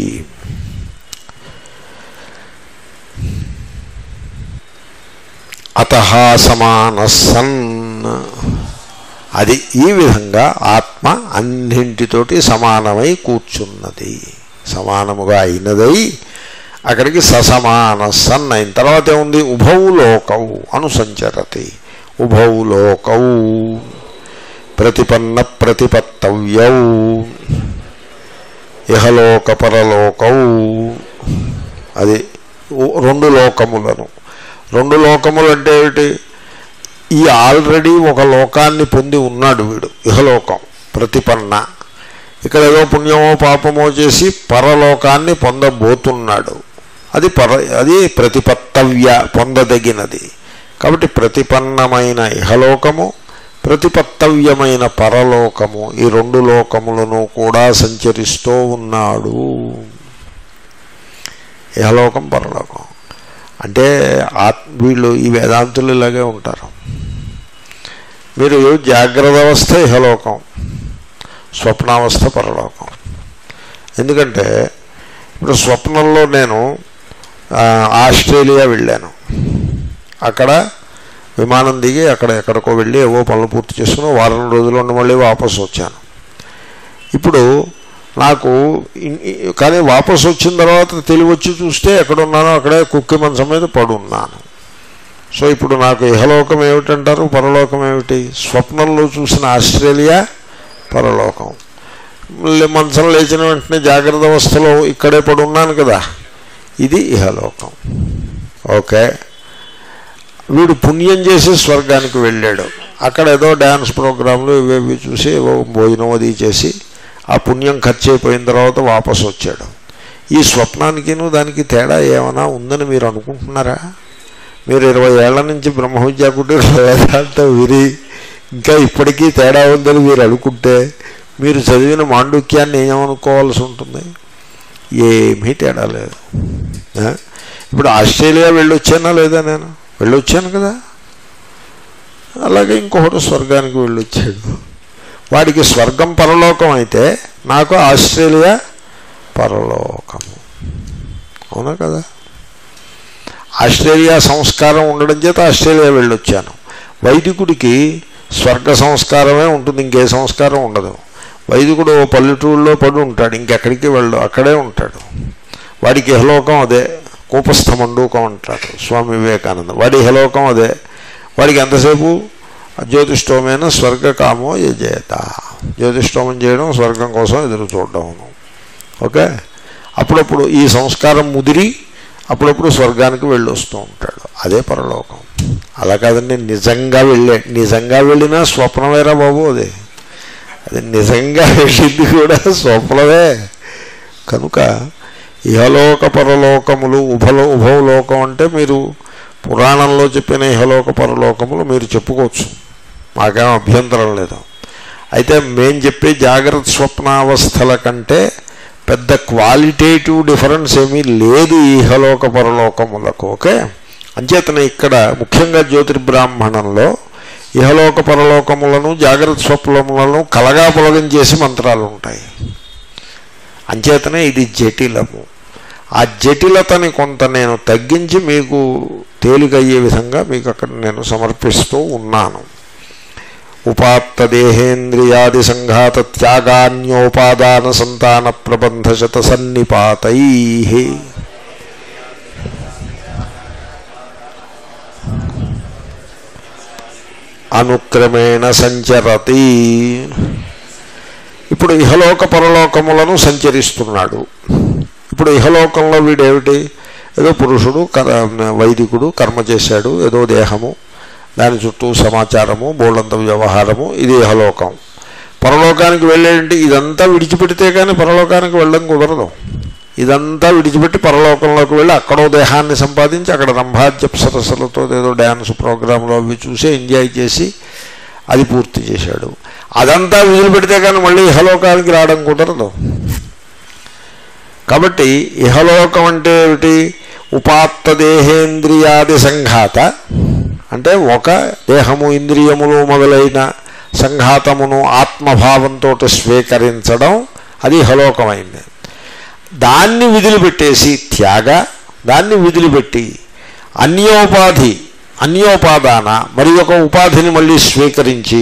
అత సమాన సన్ అది ఈ విధంగా ఆత్మ అన్నింటితోటి సమానమై కూర్చున్నది సమానముగా అయినదై అక్కడికి ససమాన సన్ అయిన తర్వాత ఏముంది ఉభౌ లోకౌ అనుసంచరతి ఉభౌ లోకౌ ప్రతిపన్న ప్రతిపత్తవ్యౌ ఇహలోక పరలోకౌ అది ఉ- రెండు లోకములను రెండు లోకములు అంటే ఏమిటి ఈ ఆల్రెడీ ఒక లోకాన్ని పొంది ఉన్నాడు వీడు ఇహలోకం ప్రతిపన్న ఇక్కడ ఏదో పుణ్యమో పాపమో చేసి పరలోకాన్ని పొందబోతున్నాడు అది పర అది ప్రతిపత్తవ్య పొందదగినది కాబట్టి ప్రతిపన్నమైన ఇహలోకము ప్రతిపత్తవ్యమైన పరలోకము ఈ రెండు లోకములను కూడా సంచరిస్తూ ఉన్నాడు ఇహలోకం పరలోకం అంటే ఆత్ వీళ్ళు ఈ వేదాంతులు ఇలాగే ఉంటారు మీరు జాగ్రత్త అవస్థ ఇహలోకం స్వప్నావస్థ పరలోకం ఎందుకంటే ఇప్పుడు స్వప్నంలో నేను ఆ, ఆస్ట్రేలియా వెళ్ళాను అక్కడ విమానం దిగి అక్కడ ఎక్కడికో వెళ్ళి ఏవో పనులు పూర్తి చేసుకుని వారం రోజులు ఉండి మళ్ళీ వాపసు వచ్చాను ఇప్పుడు నాకు ఇన్- ఇ- కానీ వాపసు వచ్చిన తర్వాత తెలివి వచ్చి చూస్తే ఎక్కడున్నానో అక్కడే కుక్కి మంచం మీద పడున్నాను సో ఇప్పుడు నాకు ఇహలోకం ఏమిటంటారు పరలోకం ఏమిటి స్వప్నంలో చూసిన ఆస్ట్రేలియా పరలోకం మళ్ళీ మంచం లేచిన వెంటనే జాగ్రత్త అవస్థలో ఇక్కడే పడి ఉన్నాను కదా ఇది ఇహలోకం ఓకే వీడు పుణ్యం చేసి స్వర్గానికి వెళ్ళాడు అక్కడ ఏదో డ్యాన్స్ ప్రోగ్రాంలు ఇవేవి చూసి ఏవో భోజనం అది చేసి ఆ పుణ్యం ఖర్చు అయిపోయిన తర్వాత వాపసు వచ్చాడు ఈ స్వప్నానికిను దానికి తేడా ఏమైనా ఉందని మీరు అనుకుంటున్నారా మీరు ఇరవై ఏళ్ల నుంచి బ్రహ్మ విద్యా కుటీర వేదాంతం విరి ఇంకా ఇప్పటికీ తేడా ఉందని మీరు అనుకుంటే మీరు చదివిన మాండుక్యాన్ని ఏమనుకోవాల్సి ఉంటుంది ఏమీ తేడా లేదు ఆ? ఇప్పుడు ఆస్ట్రేలియా వెళ్ళొచ్చానా లేదా నేను వెళ్ళొచ్చాను కదా అలాగే ఇంకొకటి స్వర్గానికి వెళ్ళొచ్చాడు వాడికి స్వర్గం పరలోకం అయితే నాకు ఆస్ట్రేలియా పరలోకము అవునా కదా ఆస్ట్రేలియా సంస్కారం ఉండడం చేత ఆస్ట్రేలియా వెళ్ళొచ్చాను వైదికుడికి స్వర్గ సంస్కారమే ఉంటుంది ఇంకే సంస్కారం ఉండదు వైదికుడు ఓ పల్లెటూరులో పడి ఉంటాడు ఇంకెక్కడికి వెళ్ళు అక్కడే ఉంటాడు వాడికి ఇహలోకం అదే కూపస్థ మండూకం అంటాడు స్వామి వివేకానంద వాడి ఇహలోకం అదే వాడికి ఎంతసేపు జ్యోతిష్టోమైన స్వర్గకామో యజేత జ్యోతిష్టోమం చేయడం స్వర్గం కోసం ఎదురు చూడడం ఓకే అప్పుడప్పుడు ఈ సంస్కారం ముదిరి అప్పుడప్పుడు స్వర్గానికి వెళ్ళి వస్తూ ఉంటాడు అదే పరలోకం అలా కాదండి నిజంగా వెళ్ళే నిజంగా వెళ్ళినా స్వప్నమేరా బాబు అది అది నిజంగా వెళ్ళింది కూడా స్వప్నమే కనుక ఇహలోక పరలోకములు ఉభలో ఉభవలోకం అంటే మీరు పురాణంలో చెప్పిన ఇహలోక పరలోకములు మీరు చెప్పుకోవచ్చు మాకేం అభ్యంతరం లేదు అయితే మేం చెప్పే జాగ్రత్త స్వప్నావస్థల కంటే పెద్ద క్వాలిటేటివ్ డిఫరెన్స్ ఏమీ లేదు ఈ ఇహలోక పరలోకములకు ఓకే అంచేతనే ఇక్కడ ముఖ్యంగా జ్యోతిర్బ్రాహ్మణంలో ఇహలోక పరలోకములను జాగ్రత్త స్వప్నములను కలగా పొలగం చేసి మంత్రాలు ఉంటాయి అంచేతనే ఇది జటిలము ఆ జటిలతని కొంత నేను తగ్గించి మీకు తేలికయ్యే విధంగా మీకు అక్కడ నేను సమర్పిస్తూ ఉన్నాను ఉపాత్త దేహేంద్రియాది సంఘాత త్యాగాన్యోపాదాన సంతాన ప్రబంధ శత సన్నిపాతై అనుక్రమేణ సంచరతి ఇప్పుడు ఇహలోక పరలోకములను సంచరిస్తున్నాడు ఇప్పుడు ఇహలోకంలో వీడేమిటి ఏదో పురుషుడు కర వైదికుడు కర్మ చేశాడు ఏదో దేహము దాని చుట్టూ సమాచారము బోళ్ళంత వ్యవహారము ఇది ఇహలోకం పరలోకానికి వెళ్ళేంటి ఇదంతా విడిచిపెడితే కానీ పరలోకానికి వెళ్ళడం కుదరదు ఇదంతా విడిచిపెట్టి పరలోకంలోకి వెళ్ళి అక్కడో దేహాన్ని సంపాదించి అక్కడ రంభాద్యప్ సరస్సులతో ఏదో డ్యాన్స్ ప్రోగ్రాంలో అవి చూసి ఎంజాయ్ చేసి అది పూర్తి చేశాడు అదంతా వదిలిపెడితే కానీ మళ్ళీ ఇహలోకానికి రావడం కుదరదు కాబట్టి ఇహలోకం అంటే ఏమిటి ఉపాత్త దేహేంద్రియాది సంఘాత అంటే ఒక దేహము ఇంద్రియములు మొదలైన సంఘాతమును ఆత్మభావంతో స్వీకరించడం అది ఇహలోకమైంది దాన్ని విదిలిపెట్టేసి త్యాగ దాన్ని విదిలిపెట్టి అన్యోపాధి అన్యోపాదాన మరి ఒక ఉపాధిని మళ్ళీ స్వీకరించి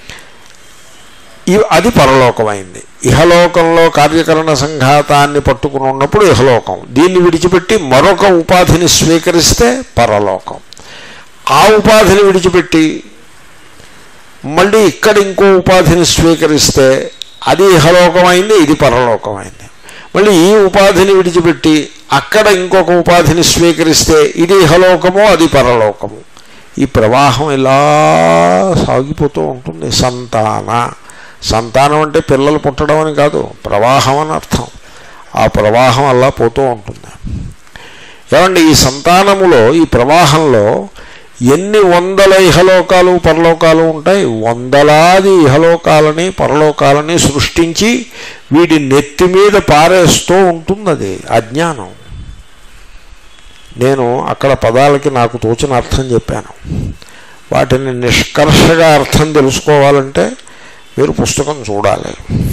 ఇ- అది పరలోకమైంది ఇహలోకంలో కార్యకరణ సంఘాతాన్ని పట్టుకుని ఉన్నప్పుడు ఇహలోకం దీన్ని విడిచిపెట్టి మరొక ఉపాధిని స్వీకరిస్తే పరలోకం ఆ ఉపాధిని విడిచిపెట్టి మళ్ళీ ఇక్కడ ఇంకో ఉపాధిని స్వీకరిస్తే అది ఇహలోకమైంది ఇది పరలోకమైంది మళ్ళీ ఈ ఉపాధిని విడిచిపెట్టి అక్కడ ఇంకొక ఉపాధిని స్వీకరిస్తే ఇది ఇహలోకము అది పరలోకము ఈ ప్రవాహం ఇలా సాగిపోతూ ఉంటుంది సంతాన సంతానం అంటే పిల్లలు పుట్టడం అని కాదు ప్రవాహం అని అర్థం ఆ ప్రవాహం అలా పోతూ ఉంటుంది ఏమండి ఈ సంతానములో ఈ ప్రవాహంలో ఎన్ని వందల ఇహలోకాలు పరలోకాలు ఉంటాయి వందలాది ఇహలోకాలని పరలోకాలని సృష్టించి వీడి నెత్తి మీద పారేస్తూ ఉంటుంది అది అజ్ఞానం నేను అక్కడ పదాలకి నాకు తోచిన అర్థం చెప్పాను వాటిని నిష్కర్షగా అర్థం తెలుసుకోవాలంటే మీరు పుస్తకం చూడాలి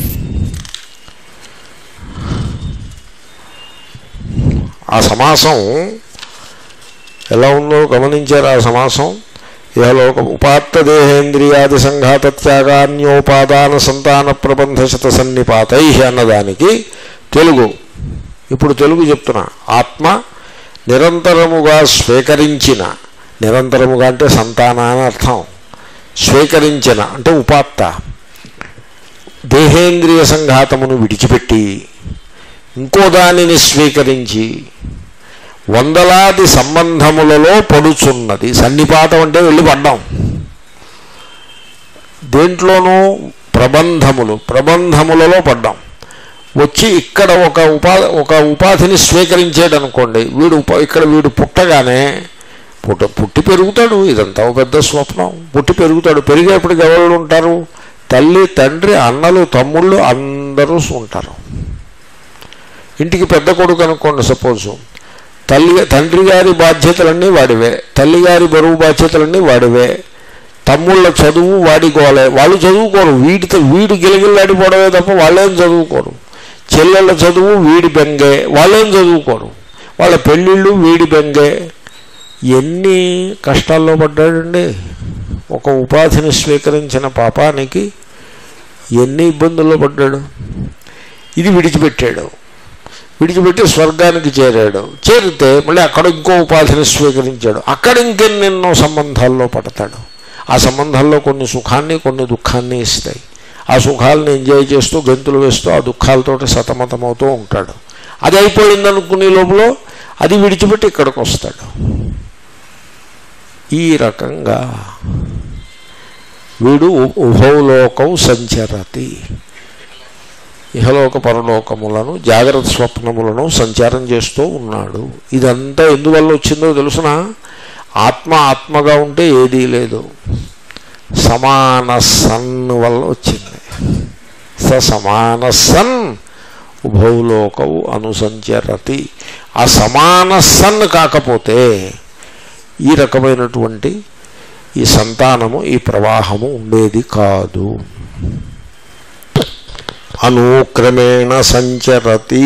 ఆ సమాసం ఎలా ఉందో గమనించారు ఆ సమాసం ఇహలోక ఉపాత్త దేహేంద్రియాది సంఘాత త్యాగాన్యోపాదాన సంతాన ప్రబంధ శత సన్నిపాతై అన్నదానికి తెలుగు ఇప్పుడు తెలుగు చెప్తున్నా ఆత్మ నిరంతరముగా స్వీకరించిన నిరంతరముగా అంటే సంతాన అని అర్థం స్వీకరించిన అంటే ఉపాత్త దేహేంద్రియ సంఘాతమును విడిచిపెట్టి ఇంకో దానిని స్వీకరించి వందలాది సంబంధములలో పడుచున్నది సన్నిపాతం అంటే వెళ్ళి పడ్డాం దేంట్లోనూ ప్రబంధములు ప్రబంధములలో పడ్డాం వచ్చి ఇక్కడ ఒక ఉపా ఒక ఉపాధిని స్వీకరించాడు అనుకోండి వీడు ఉప ఇక్కడ వీడు పుట్టగానే పుట్ట పుట్టి పెరుగుతాడు ఇదంతా ఒక పెద్ద స్వప్నం పుట్టి పెరుగుతాడు పెరిగేప్పటికి ఎవరు ఉంటారు తల్లి తండ్రి అన్నలు తమ్ముళ్ళు అందరూ ఉంటారు ఇంటికి పెద్ద కొడుకు అనుకోండి సపోజు తల్లి తండ్రి గారి బాధ్యతలన్నీ వాడివే తల్లి గారి బరువు బాధ్యతలన్నీ వాడివే తమ్ముళ్ళ చదువు వాడి గోలే వాళ్ళు చదువుకోరు వీడితో వీడు గిలగిల్లాడిపోవడమే తప్ప వాళ్ళేం చదువుకోరు చెల్లెళ్ళ చదువు వీడి బెంగే వాళ్ళేం చదువుకోరు వాళ్ళ పెళ్ళిళ్ళు వీడి బెంగే ఎన్ని కష్టాల్లో పడ్డాడండి ఒక ఉపాధిని స్వీకరించిన పాపానికి ఎన్ని ఇబ్బందుల్లో పడ్డాడు ఇది విడిచిపెట్టాడు విడిచిపెట్టి స్వర్గానికి చేరాడు చేరితే మళ్ళీ అక్కడ ఇంకో ఉపాధిని స్వీకరించాడు అక్కడ ఇంకెన్నెన్నో సంబంధాల్లో పడతాడు ఆ సంబంధాల్లో కొన్ని సుఖాన్ని కొన్ని దుఃఖాన్ని ఇస్తాయి ఆ సుఖాలను ఎంజాయ్ చేస్తూ గంతులు వేస్తూ ఆ దుఃఖాలతోటి సతమతమవుతూ ఉంటాడు అది అయిపోయింది అనుకునే లోపల అది విడిచిపెట్టి ఇక్కడికి వస్తాడు ఈ రకంగా వీడు ఉ- ఉభయలోకం సంచరతి ఇహలోక పరలోకములను జాగ్రత్త స్వప్నములను సంచారం చేస్తూ ఉన్నాడు ఇదంతా ఎందువల్ల వచ్చిందో తెలుసిన ఆత్మ ఆత్మగా ఉంటే ఏదీ లేదు సమాన సన్ వల్ల వచ్చింది స సమాన సన్ ఉభయలోకవు అనుసంచరతి ఆ సమాన సన్ కాకపోతే ఈ రకమైనటువంటి ఈ సంతానము ఈ ప్రవాహము ఉండేది కాదు అనుక్రమేణ సంచరతి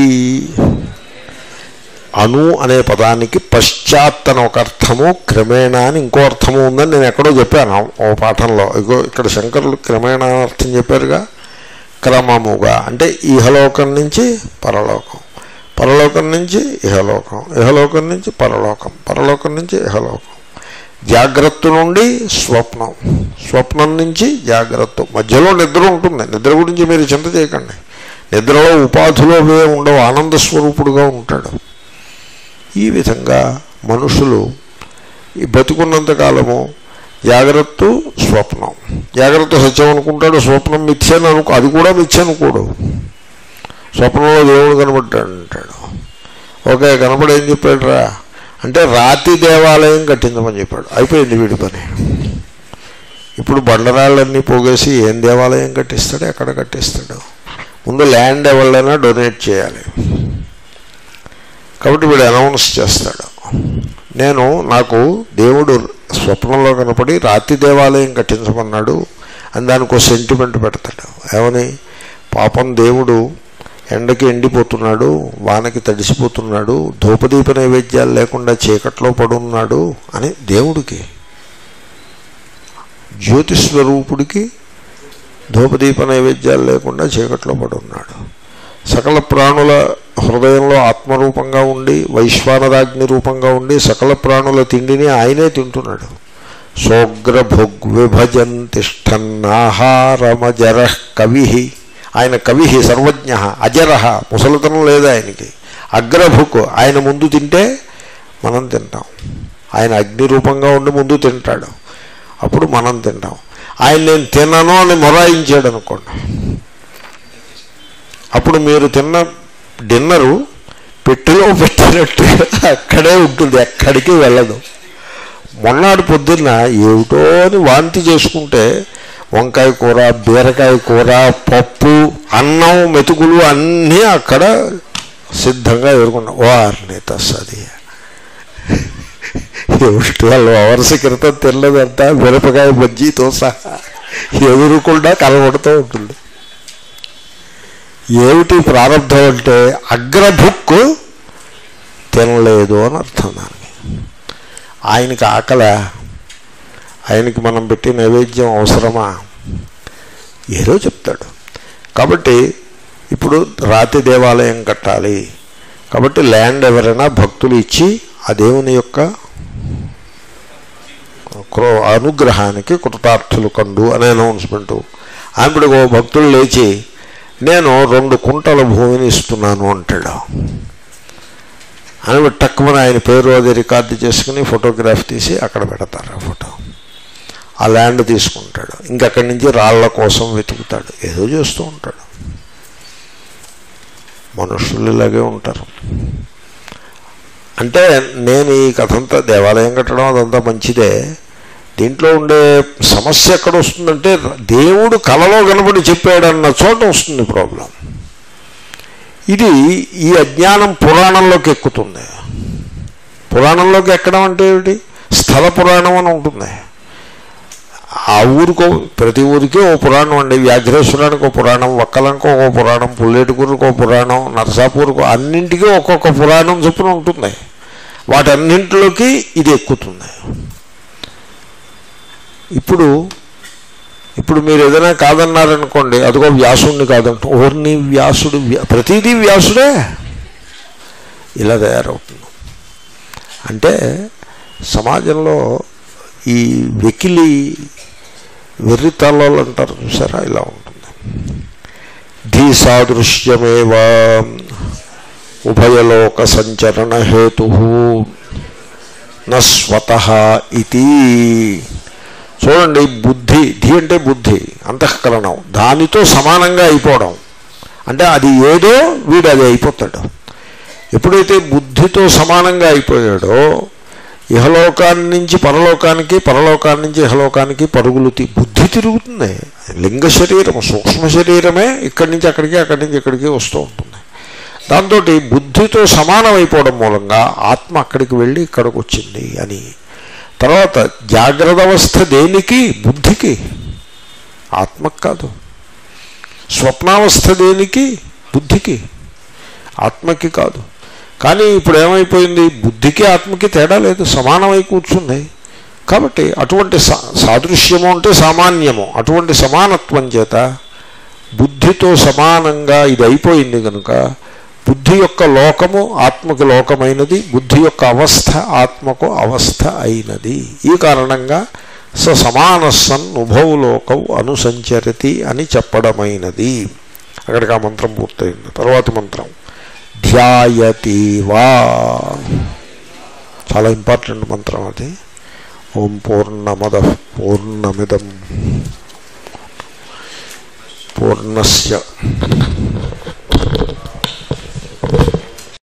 అను అనే పదానికి పశ్చాత్ అని ఒక అర్థము క్రమేణ అని ఇంకో అర్థము ఉందని నేను ఎక్కడో చెప్పాను ఓ పాఠంలో ఇగో ఇక్కడ శంకరులు క్రమేణ అని అర్థం చెప్పారుగా క్రమముగా అంటే ఇహలోకం నుంచి పరలోకం పరలోకం నుంచి ఇహలోకం ఇహలోకం నుంచి పరలోకం పరలోకం నుంచి ఇహలోకం జాగ్రత్త నుండి స్వప్నం స్వప్నం నుంచి జాగ్రత్త మధ్యలో నిద్ర ఉంటుంది నిద్ర గురించి మీరు చింత చేయకండి నిద్రలో ఉపాధులు అవే ఉండవు ఆనంద స్వరూపుడుగా ఉంటాడు ఈ విధంగా మనుషులు ఈ బతుకున్నంత కాలము జాగ్రత్త స్వప్నం జాగ్రత్త సత్యం అనుకుంటాడు స్వప్నం మిథ్యని అనుకో అది కూడా మిథ్య అనుకోడు స్వప్నంలో దేవుడు కనబడ్డాడు అంటాడు ఓకే కనబడి ఏం చెప్పాడు రా అంటే రాతి దేవాలయం కట్టించమని చెప్పాడు అయిపోయింది వీడి పని ఇప్పుడు బండరాళ్ళన్నీ పోగేసి ఏం దేవాలయం కట్టిస్తాడు ఎక్కడ కట్టిస్తాడు ముందు ల్యాండ్ ఎవరైనా డొనేట్ చేయాలి కాబట్టి వీడు అనౌన్స్ చేస్తాడు నేను నాకు దేవుడు స్వప్నంలో కనపడి రాతి దేవాలయం కట్టించమన్నాడు అని దానికి సెంటిమెంట్ పెడతాడు ఏమని పాపం దేవుడు ఎండకి ఎండిపోతున్నాడు వానకి తడిసిపోతున్నాడు ధూపదీప నైవేద్యాలు లేకుండా చీకట్లో పడున్నాడు అని దేవుడికి జ్యోతిస్వరూపుడికి ధూపదీప నైవేద్యాలు లేకుండా చీకట్లో పడున్నాడు సకల ప్రాణుల హృదయంలో ఆత్మరూపంగా ఉండి వైశ్వానరాజ్ఞి రూపంగా ఉండి సకల ప్రాణుల తిండిని ఆయనే తింటున్నాడు సోగ్ర భుగ్విభజన్ తిష్టన్నాహారమజర కవి ఆయన కవి సర్వజ్ఞ అజర ముసలితనం లేదు ఆయనకి అగ్రభుక్ ఆయన ముందు తింటే మనం తింటాం ఆయన అగ్ని రూపంగా ఉండి ముందు తింటాడు అప్పుడు మనం తింటాం ఆయన నేను తినను అని మొరాయించాడు అనుకోండి అప్పుడు మీరు తిన్న డిన్నరు పెట్టెలో పెట్టినట్టు అక్కడే ఉంటుంది ఎక్కడికి వెళ్ళదు మొన్నటి పొద్దున్న ఏమిటో అని వాంతి చేసుకుంటే వంకాయ కూర బీరకాయ కూర పప్పు అన్నం మెతుకులు అన్నీ అక్కడ సిద్ధంగా ఎదుర్కొన్నాం వారిని తస్సది ట్వెల్వ్ అవర్స్ క్రితం తిన్నదంతా మిరపకాయ బజ్జీతో సహా ఎదురుకుండా కలబడుతూ ఉంటుంది ఏమిటి ప్రారంభం అంటే అగ్రభుక్ తినలేదు అని అర్థం దానికి ఆయనకి ఆకల ఆయనకి మనం పెట్టి నైవేద్యం అవసరమా ఏదో చెప్తాడు కాబట్టి ఇప్పుడు రాతి దేవాలయం కట్టాలి కాబట్టి ల్యాండ్ ఎవరైనా భక్తులు ఇచ్చి ఆ దేవుని యొక్క క్రో అనుగ్రహానికి కృతార్థులు కండు అనే అనౌన్స్మెంట్ ఆమెడు ఓ భక్తులు లేచి నేను రెండు కుంటల భూమిని ఇస్తున్నాను అంటాడు అని టక్కుమని ఆయన పేరు అది రికార్డు చేసుకుని ఫోటోగ్రాఫ్ తీసి అక్కడ పెడతారు ఆ ఫోటో ఆ ల్యాండ్ తీసుకుంటాడు ఇంకక్కడి నుంచి రాళ్ల కోసం వెతుకుతాడు ఏదో చేస్తూ ఉంటాడు మనుషులు ఇలాగే ఉంటారు అంటే నేను ఈ కథంతా దేవాలయం కట్టడం అదంతా మంచిదే దీంట్లో ఉండే సమస్య ఎక్కడ వస్తుందంటే దేవుడు కలలో కనబడి చెప్పాడన్న చోట వస్తుంది ప్రాబ్లం ఇది ఈ అజ్ఞానం పురాణంలోకి ఎక్కుతుంది పురాణంలోకి ఎక్కడం అంటే ఏమిటి స్థల పురాణం అని ఉంటుంది ఆ ఊరికో ప్రతి ఊరికి ఓ పురాణం అండి వ్యాఘ్రేశ్వరానికి ఒక పురాణం వక్కలంకో ఒక పురాణం పుల్లేటికూరుకు ఒక పురాణం నరసాపూర్కు అన్నింటికీ ఒక్కొక్క పురాణం చొప్పున ఉంటుంది వాటన్నింటిలోకి ఇది ఎక్కుతుంది ఇప్పుడు ఇప్పుడు మీరు ఏదైనా కాదన్నారనుకోండి అదిగో వ్యాసుడిని కాదంట ఓర్ని వ్యాసుడు వ్యా- ప్రతిదీ వ్యాసుడే ఇలా తయారవుతుంది అంటే సమాజంలో ఈ వెకిలి వెర్రితల్లాలు అంటారు చూసారా ఇలా ఉంటుంది ధీ సాదృశ్యమేవా ఉభయలోక సంచరణ హేతు నస్వత ఇది చూడండి బుద్ధి ధి అంటే బుద్ధి అంతఃకరణం దానితో సమానంగా అయిపోవడం అంటే అది ఏదో వీడు అది అయిపోతాడు ఎప్పుడైతే బుద్ధితో సమానంగా అయిపోయాడో ఇహలోకాన్ని నుంచి పరలోకానికి పరలోకాన్ని నుంచి ఇహలోకానికి పరుగులు తీ బుద్ధి తిరుగుతుంది లింగ శరీరం సూక్ష్మ శరీరమే ఇక్కడి నుంచి అక్కడికి అక్కడి నుంచి ఇక్కడికి వస్తూ ఉంటుంది దాంతో బుద్ధితో సమానం అయిపోవడం మూలంగా ఆత్మ అక్కడికి వెళ్ళి ఇక్కడికి వచ్చింది అని తర్వాత జాగ్రత్త అవస్థ దేనికి బుద్ధికి ఆత్మకు కాదు స్వప్నావస్థ దేనికి బుద్ధికి ఆత్మకి కాదు కానీ ఇప్పుడు ఏమైపోయింది బుద్ధికి ఆత్మకి తేడా లేదు సమానమై కూర్చుంది కాబట్టి అటువంటి సా సాదృశ్యము అంటే సామాన్యము అటువంటి సమానత్వం చేత బుద్ధితో సమానంగా ఇది అయిపోయింది కనుక బుద్ధి యొక్క లోకము ఆత్మకు లోకమైనది బుద్ధి యొక్క అవస్థ ఆత్మకు అవస్థ అయినది ఈ కారణంగా స సమాన సన్ ఉభౌ లోకం అనుసంచరతి అని చెప్పడమైనది అక్కడికి ఆ మంత్రం పూర్తయింది తర్వాతి మంత్రం ధ్యాయతీవా చాలా ఇంపార్టెంట్ మంత్రం అది ఓం పూర్ణమద పూర్ణమిదం పూర్ణస్య